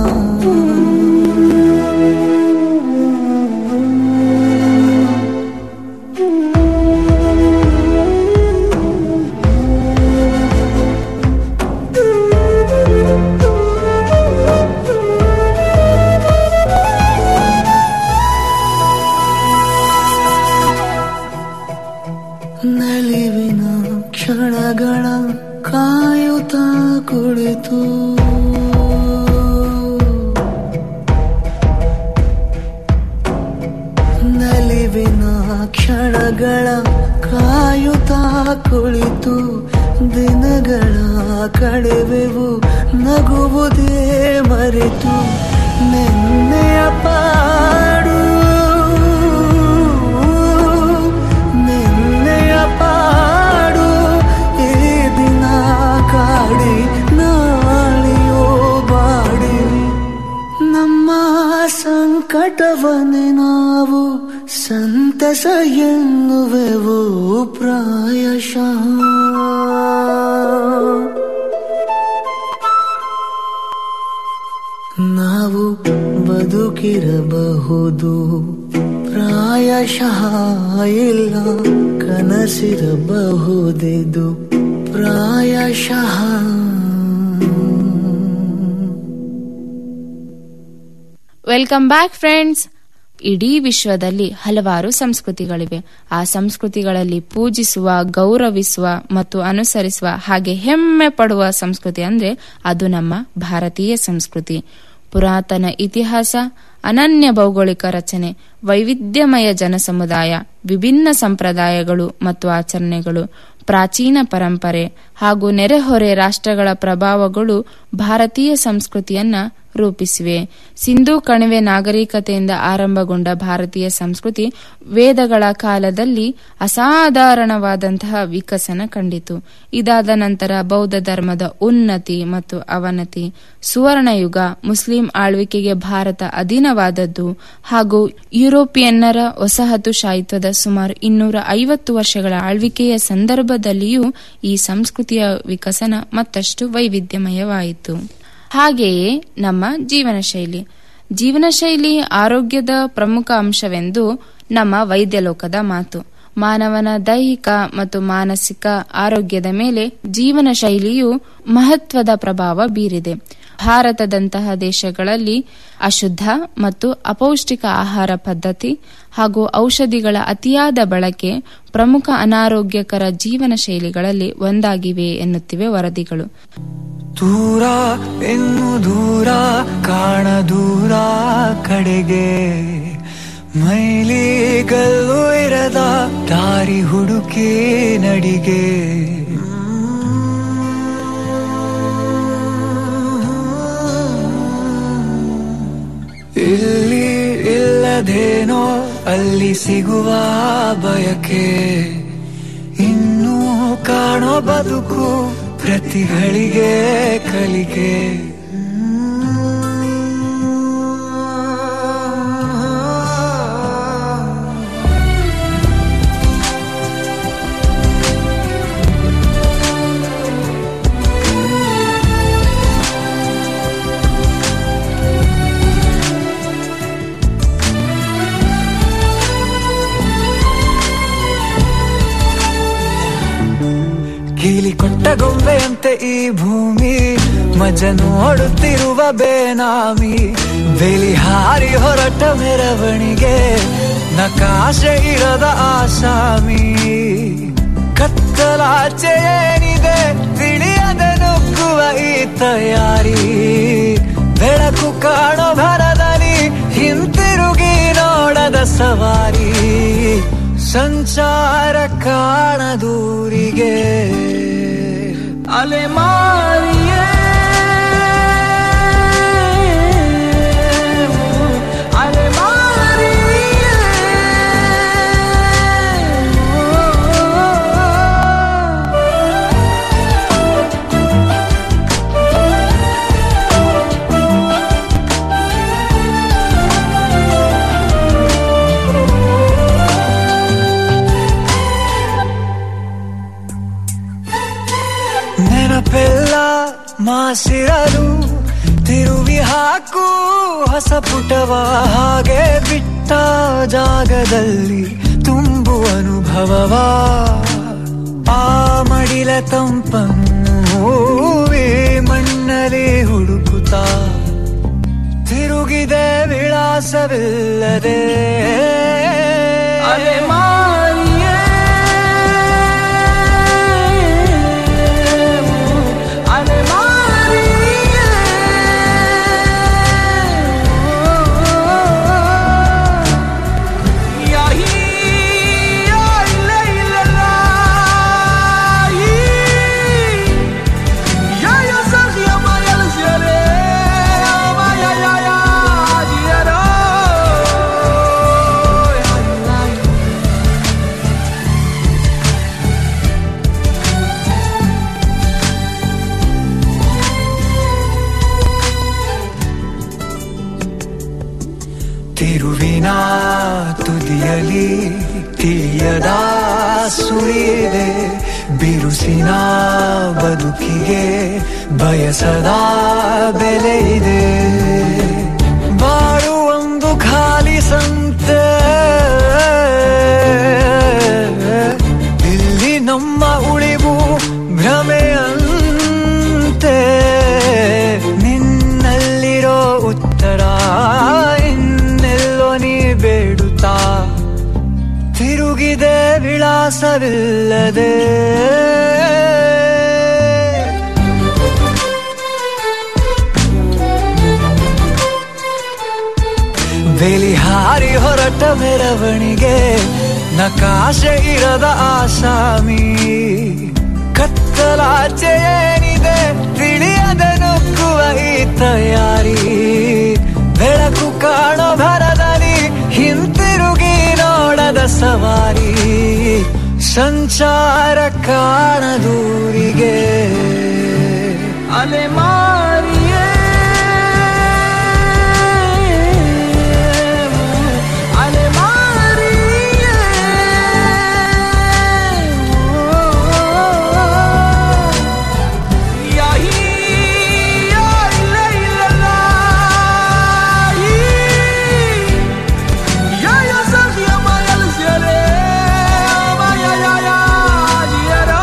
ನಲಿವಿನ ಕ್ಷಣಗಳ ಕಾಯುತ್ತ ಕುಳಿತು ನಲಿವಿನ ಕ್ಷಣಗಳ ಕಾಯುತ್ತ ಕುಳಿತು ದಿನಗಳ ಕಳೆವೆವು ನಗುವುದೇ ಮರೆತು ನೆನ್ನೆಯ ಪಾಡು ನಿನ್ನೆಯ ಪಾಡು ಈ ದಿನ ಕಾಡಿ ನಾಳೆಯೋ ಬಾಡಿ ನಮ್ಮ ಸಂಕಟವನ್ನೇ ನಾವು ಸಂತಸ ಎನ್ನುವೆವು ಪ್ರಾಯಶಃ ನಾವು ಬದುಕಿರಬಹುದು ಪ್ರಾಯಶಃ ಇಲ್ಲ ಕನಸಿರಬಹುದಿದು ಪ್ರಾಯಶಃ ವೆಲ್ಕಮ್ ಬ್ಯಾಕ್ ಫ್ರೆಂಡ್ಸ್ ಇಡೀ ವಿಶ್ವದಲ್ಲಿ ಹಲವಾರು ಸಂಸ್ಕೃತಿಗಳಿವೆ ಆ ಸಂಸ್ಕೃತಿಗಳಲ್ಲಿ ಪೂಜಿಸುವ ಗೌರವಿಸುವ ಮತ್ತು ಅನುಸರಿಸುವ ಹಾಗೆ ಹೆಮ್ಮೆ ಪಡುವ ಸಂಸ್ಕೃತಿ ಅಂದ್ರೆ ಅದು ನಮ್ಮ ಭಾರತೀಯ ಸಂಸ್ಕೃತಿ ಪುರಾತನ ಇತಿಹಾಸ ಅನನ್ಯ ಭೌಗೋಳಿಕ ರಚನೆ ವೈವಿಧ್ಯಮಯ ಜನಸಮುದಾಯ ವಿಭಿನ್ನ ಸಂಪ್ರದಾಯಗಳು ಮತ್ತು ಆಚರಣೆಗಳು ಪ್ರಾಚೀನ ಪರಂಪರೆ ಹಾಗೂ ನೆರೆಹೊರೆ ರಾಷ್ಟ್ರಗಳ ಪ್ರಭಾವಗಳು ಭಾರತೀಯ ಸಂಸ್ಕೃತಿಯನ್ನ ರೂಪಿಸಿವೆ ಸಿಂಧೂ ಕಣಿವೆ ನಾಗರಿಕತೆಯಿಂದ ಆರಂಭಗೊಂಡ ಭಾರತೀಯ ಸಂಸ್ಕೃತಿ ವೇದಗಳ ಕಾಲದಲ್ಲಿ ಅಸಾಧಾರಣವಾದಂತಹ ವಿಕಸನ ಕಂಡಿತು ಇದಾದ ನಂತರ ಬೌದ್ಧ ಧರ್ಮದ ಉನ್ನತಿ ಮತ್ತು ಅವನತಿ ಸುವರ್ಣಯುಗ ಮುಸ್ಲಿಂ ಆಳ್ವಿಕೆಗೆ ಭಾರತ ಅಧೀನವಾದದ್ದು ಹಾಗೂ ಯುರೋಪಿಯನ್ನರ ವಸಾಹತುಶಾಹಿತ್ವದ ಸುಮಾರು ಇನ್ನೂರ ಐವತ್ತು ವರ್ಷಗಳ ಆಳ್ವಿಕೆಯ ಸಂದರ್ಭದಲ್ಲಿಯೂ ಈ ಸಂಸ್ಕೃತಿಯ ವಿಕಸನ ಮತ್ತಷ್ಟು ವೈವಿಧ್ಯಮಯವಾಯಿತು ಹಾಗೆಯೇ ನಮ್ಮ ಜೀವನ ಶೈಲಿ ಜೀವನ ಶೈಲಿ ಆರೋಗ್ಯದ ಪ್ರಮುಖ ಅಂಶವೆಂದು ನಮ್ಮ ವೈದ್ಯ ಲೋಕದ ಮಾತು ಮಾನವನ ದೈಹಿಕ ಮತ್ತು ಮಾನಸಿಕ ಆರೋಗ್ಯದ ಮೇಲೆ ಜೀವನ ಶೈಲಿಯು ಮಹತ್ವದ ಪ್ರಭಾವ ಬೀರಿದೆ ಭಾರತದಂತಹ ದೇಶಗಳಲ್ಲಿ ಅಶುದ್ಧ ಮತ್ತು ಅಪೌಷ್ಟಿಕ ಆಹಾರ ಪದ್ಧತಿ ಹಾಗೂ ಔಷಧಿಗಳ ಅತಿಯಾದ ಬಳಕೆ ಪ್ರಮುಖ ಅನಾರೋಗ್ಯಕರ ಜೀವನ ಶೈಲಿಗಳಲ್ಲಿ ಒಂದಾಗಿವೆ ಎನ್ನುತ್ತಿವೆ ವರದಿಗಳು ದೂರ ಇನ್ನು ದೂರ ಕಾಣ ದೂರ ಕಡೆಗೆ ಮೈಲಿಗಲ್ಲು ಇರದ ದಾರಿ ಹುಡುಕಿ ನಡಿಗೆ ಇಲ್ಲಿ ಇಲ್ಲದೇನೋ ಅಲ್ಲಿ ಸಿಗುವ ಬಯಕೆ ಇನ್ನೂ ಕಾಣೋ ಬದುಕು ಪ್ರತಿಗಳಿಗೆ ಕಲಿಕೆ ಗೀಲಿ ಕೊಟ್ಟ ಗೊಂಬೆಯಂತೆ ಈ ಭೂಮಿ ಮಜ ನೋಡುತ್ತಿರುವ ಬೇನಾಮಿ ಬೇಲಿ ಹಾರಿ ಹೊರಟ ಮೆರವಣಿಗೆ ನಕಾಶೆ ಇರದ ಆಸಾಮಿ ಕತ್ತಲಾಚೆ ಏನಿದೆ ತಿಳಿಯದೆ ನುಗ್ಗುವ ಈ ತಯಾರಿ ಬೆಳಕು ಕಾಣೋ ಭರದಲ್ಲಿ ಹಿಂತಿರುಗಿ ನೋಡದ ಸವಾರಿ ಸಂಚಾರ ಕಾಣದೂರಿಗೆ ಅಲೆಮಾರಿಯೇ ಅಲೆಮಾರಿಯೇ ನೆನಪೆಲ್ಲ ಮಾಸಿರಲು ತಿರುವಿ ಹಾಕು ಹೊಸ ಪುಟವ ಹಾಗೆ ಬಿಟ್ಟ ಜಾಗದಲ್ಲಿ ತುಂಬು ಅನುಭವವ ಆ ಮಡಿಲ ತಂಪನ್ನು ಹೂವಿ ಮಣ್ಣಲ್ಲಿ ಹುಡುಕುತ್ತಾ ತಿರುಗಿದೆ ವಿಳಾಸವಿಲ್ಲದೆ ಅಲೆಮಾರಿಯೇ ಅಲೆಮಾರಿಯೇ ಯಾಹೀ ಯಾ ಇಲ್ಲ ಇಲ್ಲಲ್ಲ ಯಾ ಯಾ ಸಖಿಯ ಮಾಯಲ್ ಸೆರೆ ಮಾಯ ಯಾ ಯಾ ದಿಯರೋ ತಿರುವಿನ ತುದಿಯಲಿ ತಿಳಿಯದ ಸುರಿಯಿದೆ ಬಿರುಸಿನ ಬದುಕಿಗೆ ಬಯಸದ ಬೆಲೆ ಇದೆ ಬಾಳು ಒಂದು ಖಾಲಿ ಸಂತೆ ತ್ರಾಸವಿಲ್ಲದೆ ಬೇಲಿ ಹಾರಿ ಹೊರಟ ಮೆರವಣಿಗೆ ನಕಾಶೆ ಇರದ ಆಸಾಮಿ ಕತ್ತಲಾಚೆ ಏನಿದೆ ತಿಳಿಯದೆ ನುಗ್ಗುವ ಈ ತಯಾರಿ ಬೆಳಕು ಕಾಣೋ ಭರದಲ್ಲಿ ಹಿಂತಿರುಗಿ ನೋಡದ ಸವಾರಿ ಸಂಚಾರ ಕಾಣದೂರಿಗೆ ಅಲೆಮಾರಿಯೇ ಅಲೆಮಾರಿಯೇ ಯಾಹೀ ಯಾ ಇಲ್ಲ ಇಲ್ಲ Ya ya sabía mal al cielo, ya ya ya ya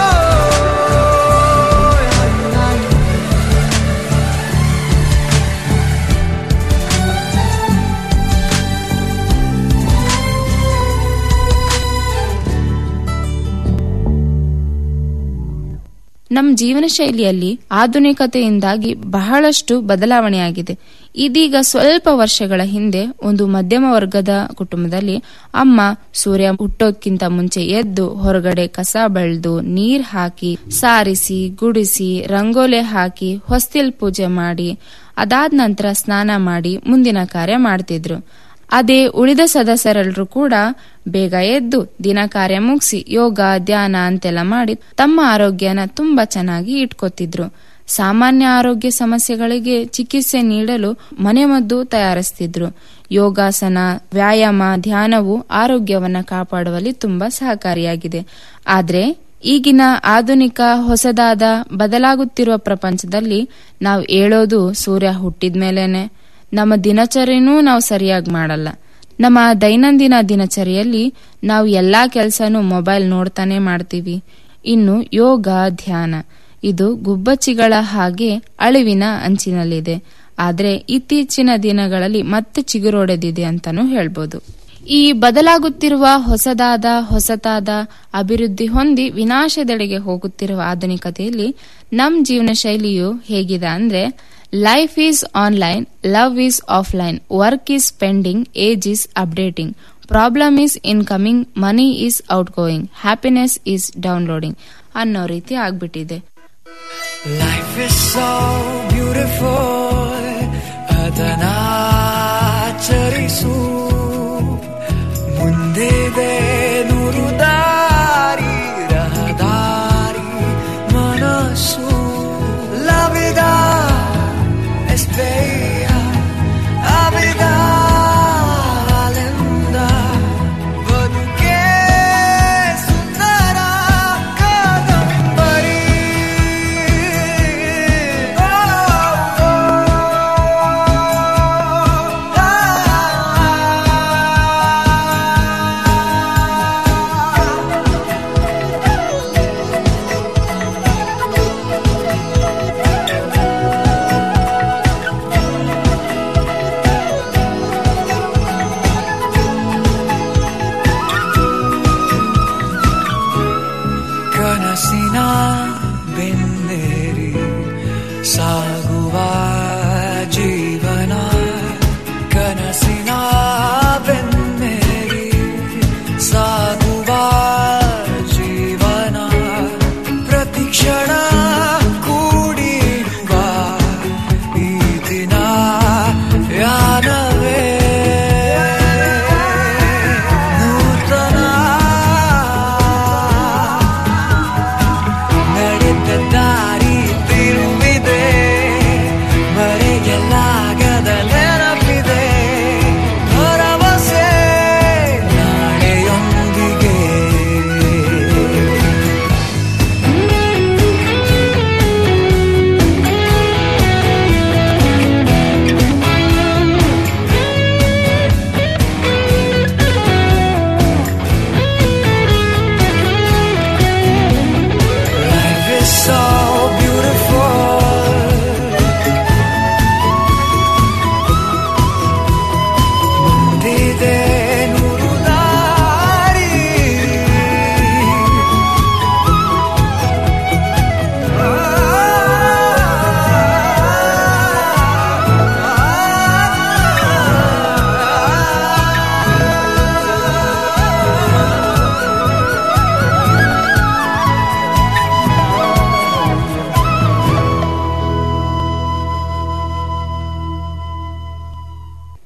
ನಮ್ಮ ಜೀವನ ಶೈಲಿಯಲ್ಲಿ ಆಧುನಿಕತೆಯಿಂದಾಗಿ ಬಹಳಷ್ಟು ಬದಲಾವಣೆಯಾಗಿದೆ ಇದೀಗ ಸ್ವಲ್ಪ ವರ್ಷಗಳ ಹಿಂದೆ ಒಂದು ಮಧ್ಯಮ ವರ್ಗದ ಕುಟುಂಬದಲ್ಲಿ ಅಮ್ಮ ಸೂರ್ಯ ಹುಟ್ಟೋಕ್ಕಿಂತ ಮುಂಚೆ ಎದ್ದು ಹೊರಗಡೆ ಕಸ ಬೆಳೆದು ನೀರ್ ಹಾಕಿ ಸಾರಿಸಿ ಗುಡಿಸಿ ರಂಗೋಲೆ ಹಾಕಿ ಹೊಸ್ತಿಲ್ ಪೂಜೆ ಮಾಡಿ ಅದಾದ ನಂತರ ಸ್ನಾನ ಮಾಡಿ ಮುಂದಿನ ಕಾರ್ಯ ಮಾಡ್ತಿದ್ರು ಅದೇ ಉಳಿದ ಸದಸ್ಯರೆಲ್ಲರೂ ಕೂಡ ಬೇಗ ಎದ್ದು ದಿನ ಕಾರ್ಯ ಮುಗಿಸಿ ಯೋಗ ಧ್ಯಾನ ಅಂತೆಲ್ಲ ಮಾಡಿ ತಮ್ಮ ಆರೋಗ್ಯನ ತುಂಬಾ ಚೆನ್ನಾಗಿ ಇಟ್ಕೋತಿದ್ರು ಸಾಮಾನ್ಯ ಆರೋಗ್ಯ ಸಮಸ್ಯೆಗಳಿಗೆ ಚಿಕಿತ್ಸೆ ನೀಡಲು ಮನೆಮದ್ದು ತಯಾರಿಸ್ತಿದ್ರು ಯೋಗಾಸನ ವ್ಯಾಯಾಮ ಧ್ಯಾನವು ಆರೋಗ್ಯವನ್ನ ಕಾಪಾಡುವಲ್ಲಿ ತುಂಬಾ ಸಹಕಾರಿಯಾಗಿದೆ ಆದ್ರೆ ಈಗಿನ ಆಧುನಿಕ ಹೊಸದಾದ ಬದಲಾಗುತ್ತಿರುವ ಪ್ರಪಂಚದಲ್ಲಿ ನಾವು ಹೇಳೋದು ಸೂರ್ಯ ಹುಟ್ಟಿದ ಮೇಲೇನೆ ನಮ್ಮ ದಿನಚರಿನೂ ನಾವು ಸರಿಯಾಗಿ ಮಾಡಲ್ಲ ನಮ್ಮ ದೈನಂದಿನ ದಿನಚರಿಯಲ್ಲಿ ನಾವು ಎಲ್ಲಾ ಕೆಲಸನೂ ಮೊಬೈಲ್ ನೋಡ್ತಾನೆ ಮಾಡ್ತೀವಿ ಇನ್ನು ಯೋಗ ಧ್ಯಾನ ಇದು ಗುಬ್ಬಚ್ಚಿಗಳ ಹಾಗೆ ಅಳಿವಿನ ಅಂಚಿನಲ್ಲಿದೆ ಆದ್ರೆ ಇತ್ತೀಚಿನ ದಿನಗಳಲ್ಲಿ ಮತ್ತೆ ಚಿಗುರೊಡೆದಿದೆ ಅಂತಾನೂ ಹೇಳ್ಬೋದು ಈ ಬದಲಾಗುತ್ತಿರುವ ಹೊಸದಾದ ಹೊಸತಾದ ಅಭಿವೃದ್ಧಿ ಹೊಂದಿ ವಿನಾಶದೆಡೆಗೆ ಹೋಗುತ್ತಿರುವ ಆಧುನಿಕತೆಯಲ್ಲಿ ನಮ್ ಜೀವನ ಶೈಲಿಯು ಹೇಗಿದೆ ಅಂದ್ರೆ life is online love is offline work is pending age is updating problem is incoming money is outgoing happiness is downloading ಅನ್ನೋ ರೀತಿ ಆಗ್ಬಿಟ್ಟಿದೆ Life is so beautiful ಅದನಾಚರಿಸು ಮುಂದಿದೆ ನೂರು ದಾರಿ ರಹದಾರಿ ಮನಸ್ಸು ಲವಿದ ಎಸ್ಪೆಯ ಅವಿದ ಆಲಿಂದ ಬದುಕೆ ಸುಂದರ ಕಾದಂಬರಿ ಕನಸಿನ ಬೆನ್ನೇರಿ ಸಾಗುವ ಜೀವನ ಕನಸಿನ ಬೆನ್ನೇರಿ ಸಾಗುವ ಜೀವನ ಪ್ರತಿಕ್ಷಣ ಕೂಡಿರುವ ಈ ದಿನ ಯಾನವೇ ನೂತನ ನಡೆದ ದಾರಿ ತಿರುವಿದೆ ಮರೆಯಲಾಗದ ನೆನಪಿದೆ ಭರವಸೆ ನಾಳೆಯೊಂದಿಗೆ Life is so beautiful ಮುಂದಿದೆ ನೂರು ದಾರಿ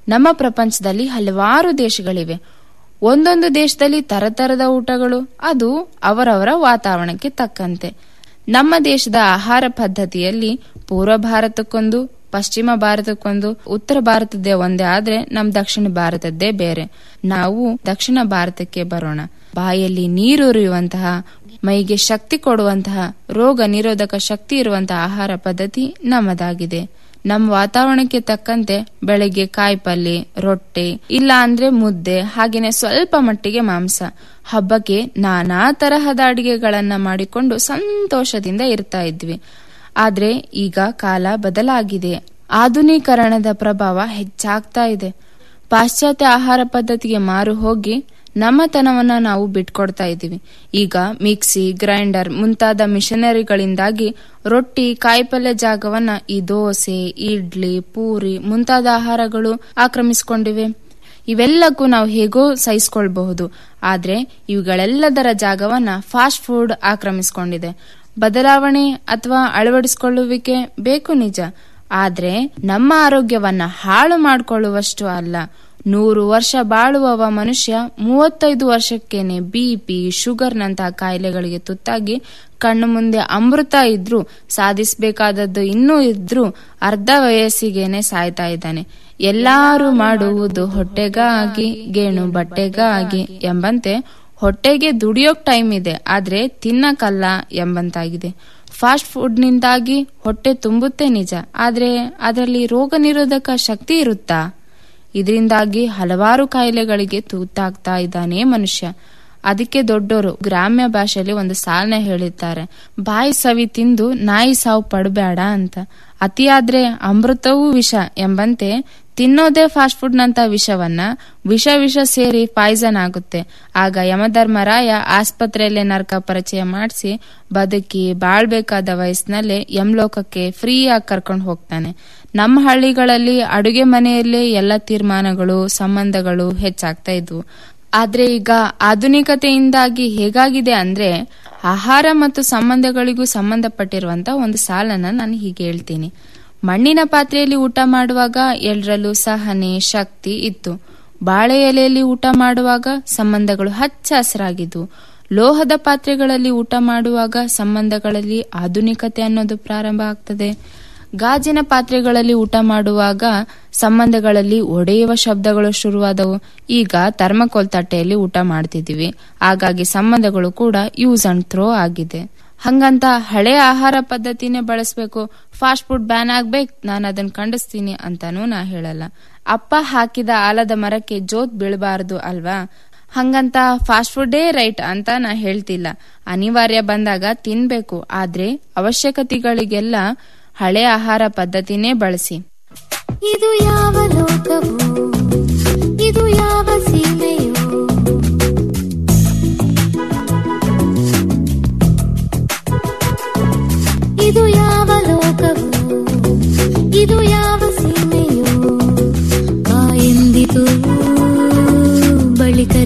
ನಮ್ಮ ಪ್ರಪಂಚದಲ್ಲಿ ಹಲವಾರು ದೇಶಗಳಿವೆ ಒಂದೊಂದು ದೇಶದಲ್ಲಿ ತರತರದ ಊಟಗಳು ಅದು ಅವರವರ ವಾತಾವರಣಕ್ಕೆ ತಕ್ಕಂತೆ ನಮ್ಮ ದೇಶದ ಆಹಾರ ಪದ್ಧತಿಯಲ್ಲಿ ಪೂರ್ವ ಭಾರತಕ್ಕೊಂದು ಪಶ್ಚಿಮ ಭಾರತಕ್ಕೊಂದು ಉತ್ತರ ಭಾರತದ್ದೇ ಒಂದೇ ಆದ್ರೆ ನಮ್ ದಕ್ಷಿಣ ಭಾರತದ್ದೇ ಬೇರೆ ನಾವು ದಕ್ಷಿಣ ಭಾರತಕ್ಕೆ ಬರೋಣ ಬಾಯಲ್ಲಿ ನೀರೂರಿಯುವಂತಹ ಮೈಗೆ ಶಕ್ತಿ ಕೊಡುವಂತಹ ರೋಗ ನಿರೋಧಕ ಶಕ್ತಿ ಇರುವಂತಹ ಆಹಾರ ಪದ್ಧತಿ ನಮ್ಮದಾಗಿದೆ ನಮ್ಮ ವಾತಾವರಣಕ್ಕೆ ತಕ್ಕಂತೆ ಬೆಳಗ್ಗೆ ಕಾಯಿಪಲ್ಲೆ ರೊಟ್ಟೆ ಇಲ್ಲ ಅಂದ್ರೆ ಮುದ್ದೆ ಹಾಗೇನೆ ಸ್ವಲ್ಪ ಮಟ್ಟಿಗೆ ಮಾಂಸ ಹಬ್ಬಕ್ಕೆ ನಾನಾ ತರಹದ ಅಡಿಗೆಗಳನ್ನ ಮಾಡಿಕೊಂಡು ಸಂತೋಷದಿಂದ ಇರ್ತಾ ಇದ್ವಿ ಆದ್ರೆ ಈಗ ಕಾಲ ಬದಲಾಗಿದೆ ಆಧುನೀಕರಣದ ಪ್ರಭಾವ ಹೆಚ್ಚಾಗ್ತಾ ಇದೆ ಪಾಶ್ಚಾತ್ಯ ಆಹಾರ ಪದ್ಧತಿಗೆ ಮಾರು ಹೋಗಿ ನಮ್ಮತನವನ್ನ ನಾವು ಬಿಟ್ಕೊಡ್ತಾ ಇದ್ದೀವಿ ಈಗ ಮಿಕ್ಸಿ ಗ್ರೈಂಡರ್ ಮುಂತಾದ ಮಿಷನರಿಗಳಿಂದಾಗಿ ರೊಟ್ಟಿ ಕಾಯಿಪಲ್ಯ ಜಾಗವನ್ನ ಈ ದೋಸೆ ಇಡ್ಲಿ ಪೂರಿ ಮುಂತಾದ ಆಹಾರಗಳು ಆಕ್ರಮಿಸಿಕೊಂಡಿವೆ ಇವೆಲ್ಲಕ್ಕೂ ನಾವು ಹೇಗೋ ಸಹಿಸಿಕೊಳ್ಬಹುದು ಆದ್ರೆ ಇವುಗಳೆಲ್ಲದರ ಜಾಗವನ್ನ ಫಾಸ್ಟ್ ಫುಡ್ ಆಕ್ರಮಿಸಿಕೊಂಡಿದೆ ಬದಲಾವಣೆ ಅಥವಾ ಅಳವಡಿಸಿಕೊಳ್ಳುವಿಕೆ ಬೇಕು ನಿಜ ಆದ್ರೆ ನಮ್ಮ ಆರೋಗ್ಯವನ್ನ ಹಾಳು ಮಾಡಿಕೊಳ್ಳುವಷ್ಟು ಅಲ್ಲ ನೂರು ವರ್ಷ ಬಾಳುವವ ಮನುಷ್ಯ ಮೂವತ್ತೈದು ವರ್ಷಕ್ಕೇನೆ ಬಿಪಿ ಶುಗರ್ನಂತಹ ಕಾಯಿಲೆಗಳಿಗೆ ತುತ್ತಾಗಿ ಕಣ್ಣು ಮುಂದೆ ಅಮೃತ ಇದ್ರೂ ಸಾಧಿಸಬೇಕಾದದ್ದು ಇನ್ನೂ ಇದ್ರೂ ಅರ್ಧ ವಯಸ್ಸಿಗೇನೆ ಸಾಯ್ತಾ ಇದ್ದಾನೆ ಎಲ್ಲಾರು ಮಾಡುವುದು ಹೊಟ್ಟೆಗಾಗಿ ಗೇಣು ಬಟ್ಟೆಗಾಗಿ ಎಂಬಂತೆ ಹೊಟ್ಟೆಗೆ ದುಡಿಯೋಕ್ ಟೈಮ್ ಇದೆ ಆದ್ರೆ ತಿನ್ನಕಲ್ಲ ಎಂಬಂತಾಗಿದೆ ಫಾಸ್ಟ್ ಫುಡ್ನಿಂದಾಗಿ ಹೊಟ್ಟೆ ತುಂಬುತ್ತೆ ನಿಜ ಆದ್ರೆ ಅದರಲ್ಲಿ ರೋಗ ನಿರೋಧಕ ಶಕ್ತಿ ಇರುತ್ತಾ ಇದರಿಂದಾಗಿ ಹಲವಾರು ಕಾಯಿಲೆಗಳಿಗೆ ತೂತಾಗ್ತಾ ಇದ್ದಾನೆ ಮನುಷ್ಯ ಅದಕ್ಕೆ ದೊಡ್ಡೋರು ಗ್ರಾಮ್ಯ ಭಾಷೆಯಲ್ಲಿ ಒಂದು ಸಾಲನೆ ಹೇಳಿದ್ದಾರೆ ಬಾಯಿ ಸವಿ ತಿಂದು ನಾಯಿ ಸಾವು ಪಡಬೇಡ ಅಂತ ಅತಿಯಾದ್ರೆ ಅಮೃತವೂ ವಿಷ ಎಂಬಂತೆ ತಿನ್ನೋದೇ ಫಾಸ್ಟ್ ಫುಡ್ ನಂತ ವಿಷವನ್ನ ವಿಷ ವಿಷ ಸೇರಿ ಪಾಯ್ಸನ್ ಆಗುತ್ತೆ ಆಗ ಯಮಧರ್ಮರಾಯ ಆಸ್ಪತ್ರೆಯಲ್ಲೇ ನರಕ ಪರಿಚಯ ಮಾಡಿಸಿ ಬದುಕಿ ಬಾಳ್ಬೇಕಾದ ವಯಸ್ಸಿನಲ್ಲೇ ಯಮಲೋಕಕ್ಕೆ ಫ್ರೀಯಾಗಿ ಕರ್ಕೊಂಡು ಹೋಗ್ತಾನೆ ನಮ್ಮ ಹಳ್ಳಿಗಳಲ್ಲಿ ಅಡುಗೆ ಮನೆಯಲ್ಲೇ ಎಲ್ಲ ತೀರ್ಮಾನಗಳು ಸಂಬಂಧಗಳು ಹೆಚ್ಚಾಗ್ತಾ ಇದ್ವು ಆದ್ರೆ ಈಗ ಆಧುನಿಕತೆಯಿಂದಾಗಿ ಹೇಗಾಗಿದೆ ಅಂದ್ರೆ ಆಹಾರ ಮತ್ತು ಸಂಬಂಧಗಳಿಗೂ ಸಂಬಂಧಪಟ್ಟಿರುವಂತ ಒಂದು ಸಾಲನ್ನ ನಾನು ಹೀಗೆ ಹೇಳ್ತೀನಿ ಮಣ್ಣಿನ ಪಾತ್ರೆಯಲ್ಲಿ ಊಟ ಮಾಡುವಾಗ ಎಲ್ಲರಲ್ಲೂ ಸಹನೆ ಶಕ್ತಿ ಇತ್ತು ಬಾಳೆ ಎಲೆಯಲ್ಲಿ ಊಟ ಮಾಡುವಾಗ ಸಂಬಂಧಗಳು ಹಚ್ಚ ಹಸಿರಾಗಿದ್ವು ಲೋಹದ ಪಾತ್ರೆಗಳಲ್ಲಿ ಊಟ ಮಾಡುವಾಗ ಸಂಬಂಧಗಳಲ್ಲಿ ಆಧುನಿಕತೆ ಅನ್ನೋದು ಪ್ರಾರಂಭ ಆಗ್ತದೆ ಗಾಜಿನ ಪಾತ್ರೆಗಳಲ್ಲಿ ಊಟ ಮಾಡುವಾಗ ಸಂಬಂಧಗಳಲ್ಲಿ ಒಡೆಯುವ ಶಬ್ದಗಳು ಶುರುವಾದವು ಈಗ ಥರ್ಮಕೋಲ್ ತಟ್ಟೆಯಲ್ಲಿ ಊಟ ಮಾಡ್ತಿದೀವಿ ಹಾಗಾಗಿ ಸಂಬಂಧಗಳು ಕೂಡ ಯೂಸ್ ಅಂಡ್ ಥ್ರೋ ಆಗಿದೆ ಹಂಗಂತ ಹಳೆ ಆಹಾರ ಪದ್ಧತಿನೇ ಬಳಸಬೇಕು ಫಾಸ್ಟ್ ಫುಡ್ ಬ್ಯಾನ್ ಆಗ್ಬೇಕು ನಾನು ಅದನ್ನ ಖಂಡಿಸ್ತೀನಿ ಅಂತಾನೂ ನಾ ಹೇಳಲ್ಲ ಅಪ್ಪ ಹಾಕಿದ ಆಲದ ಮರಕ್ಕೆ ಜೋತ್ ಬೀಳಬಾರದು ಅಲ್ವಾ ಹಂಗಂತ ಫಾಸ್ಟ್ ಫುಡ್ಡೇ ರೈಟ್ ಅಂತ ನಾ ಹೇಳ್ತಿಲ್ಲ ಅನಿವಾರ್ಯ ಬಂದಾಗ ತಿನ್ಬೇಕು ಆದ್ರೆ ಅವಶ್ಯಕತೆಗಳಿಗೆಲ್ಲ ಹಳೆ ಆಹಾರ ಪದ್ಧತಿನೇ ಬಳಸಿ ಇದು ಯಾವ ಲೋಕವು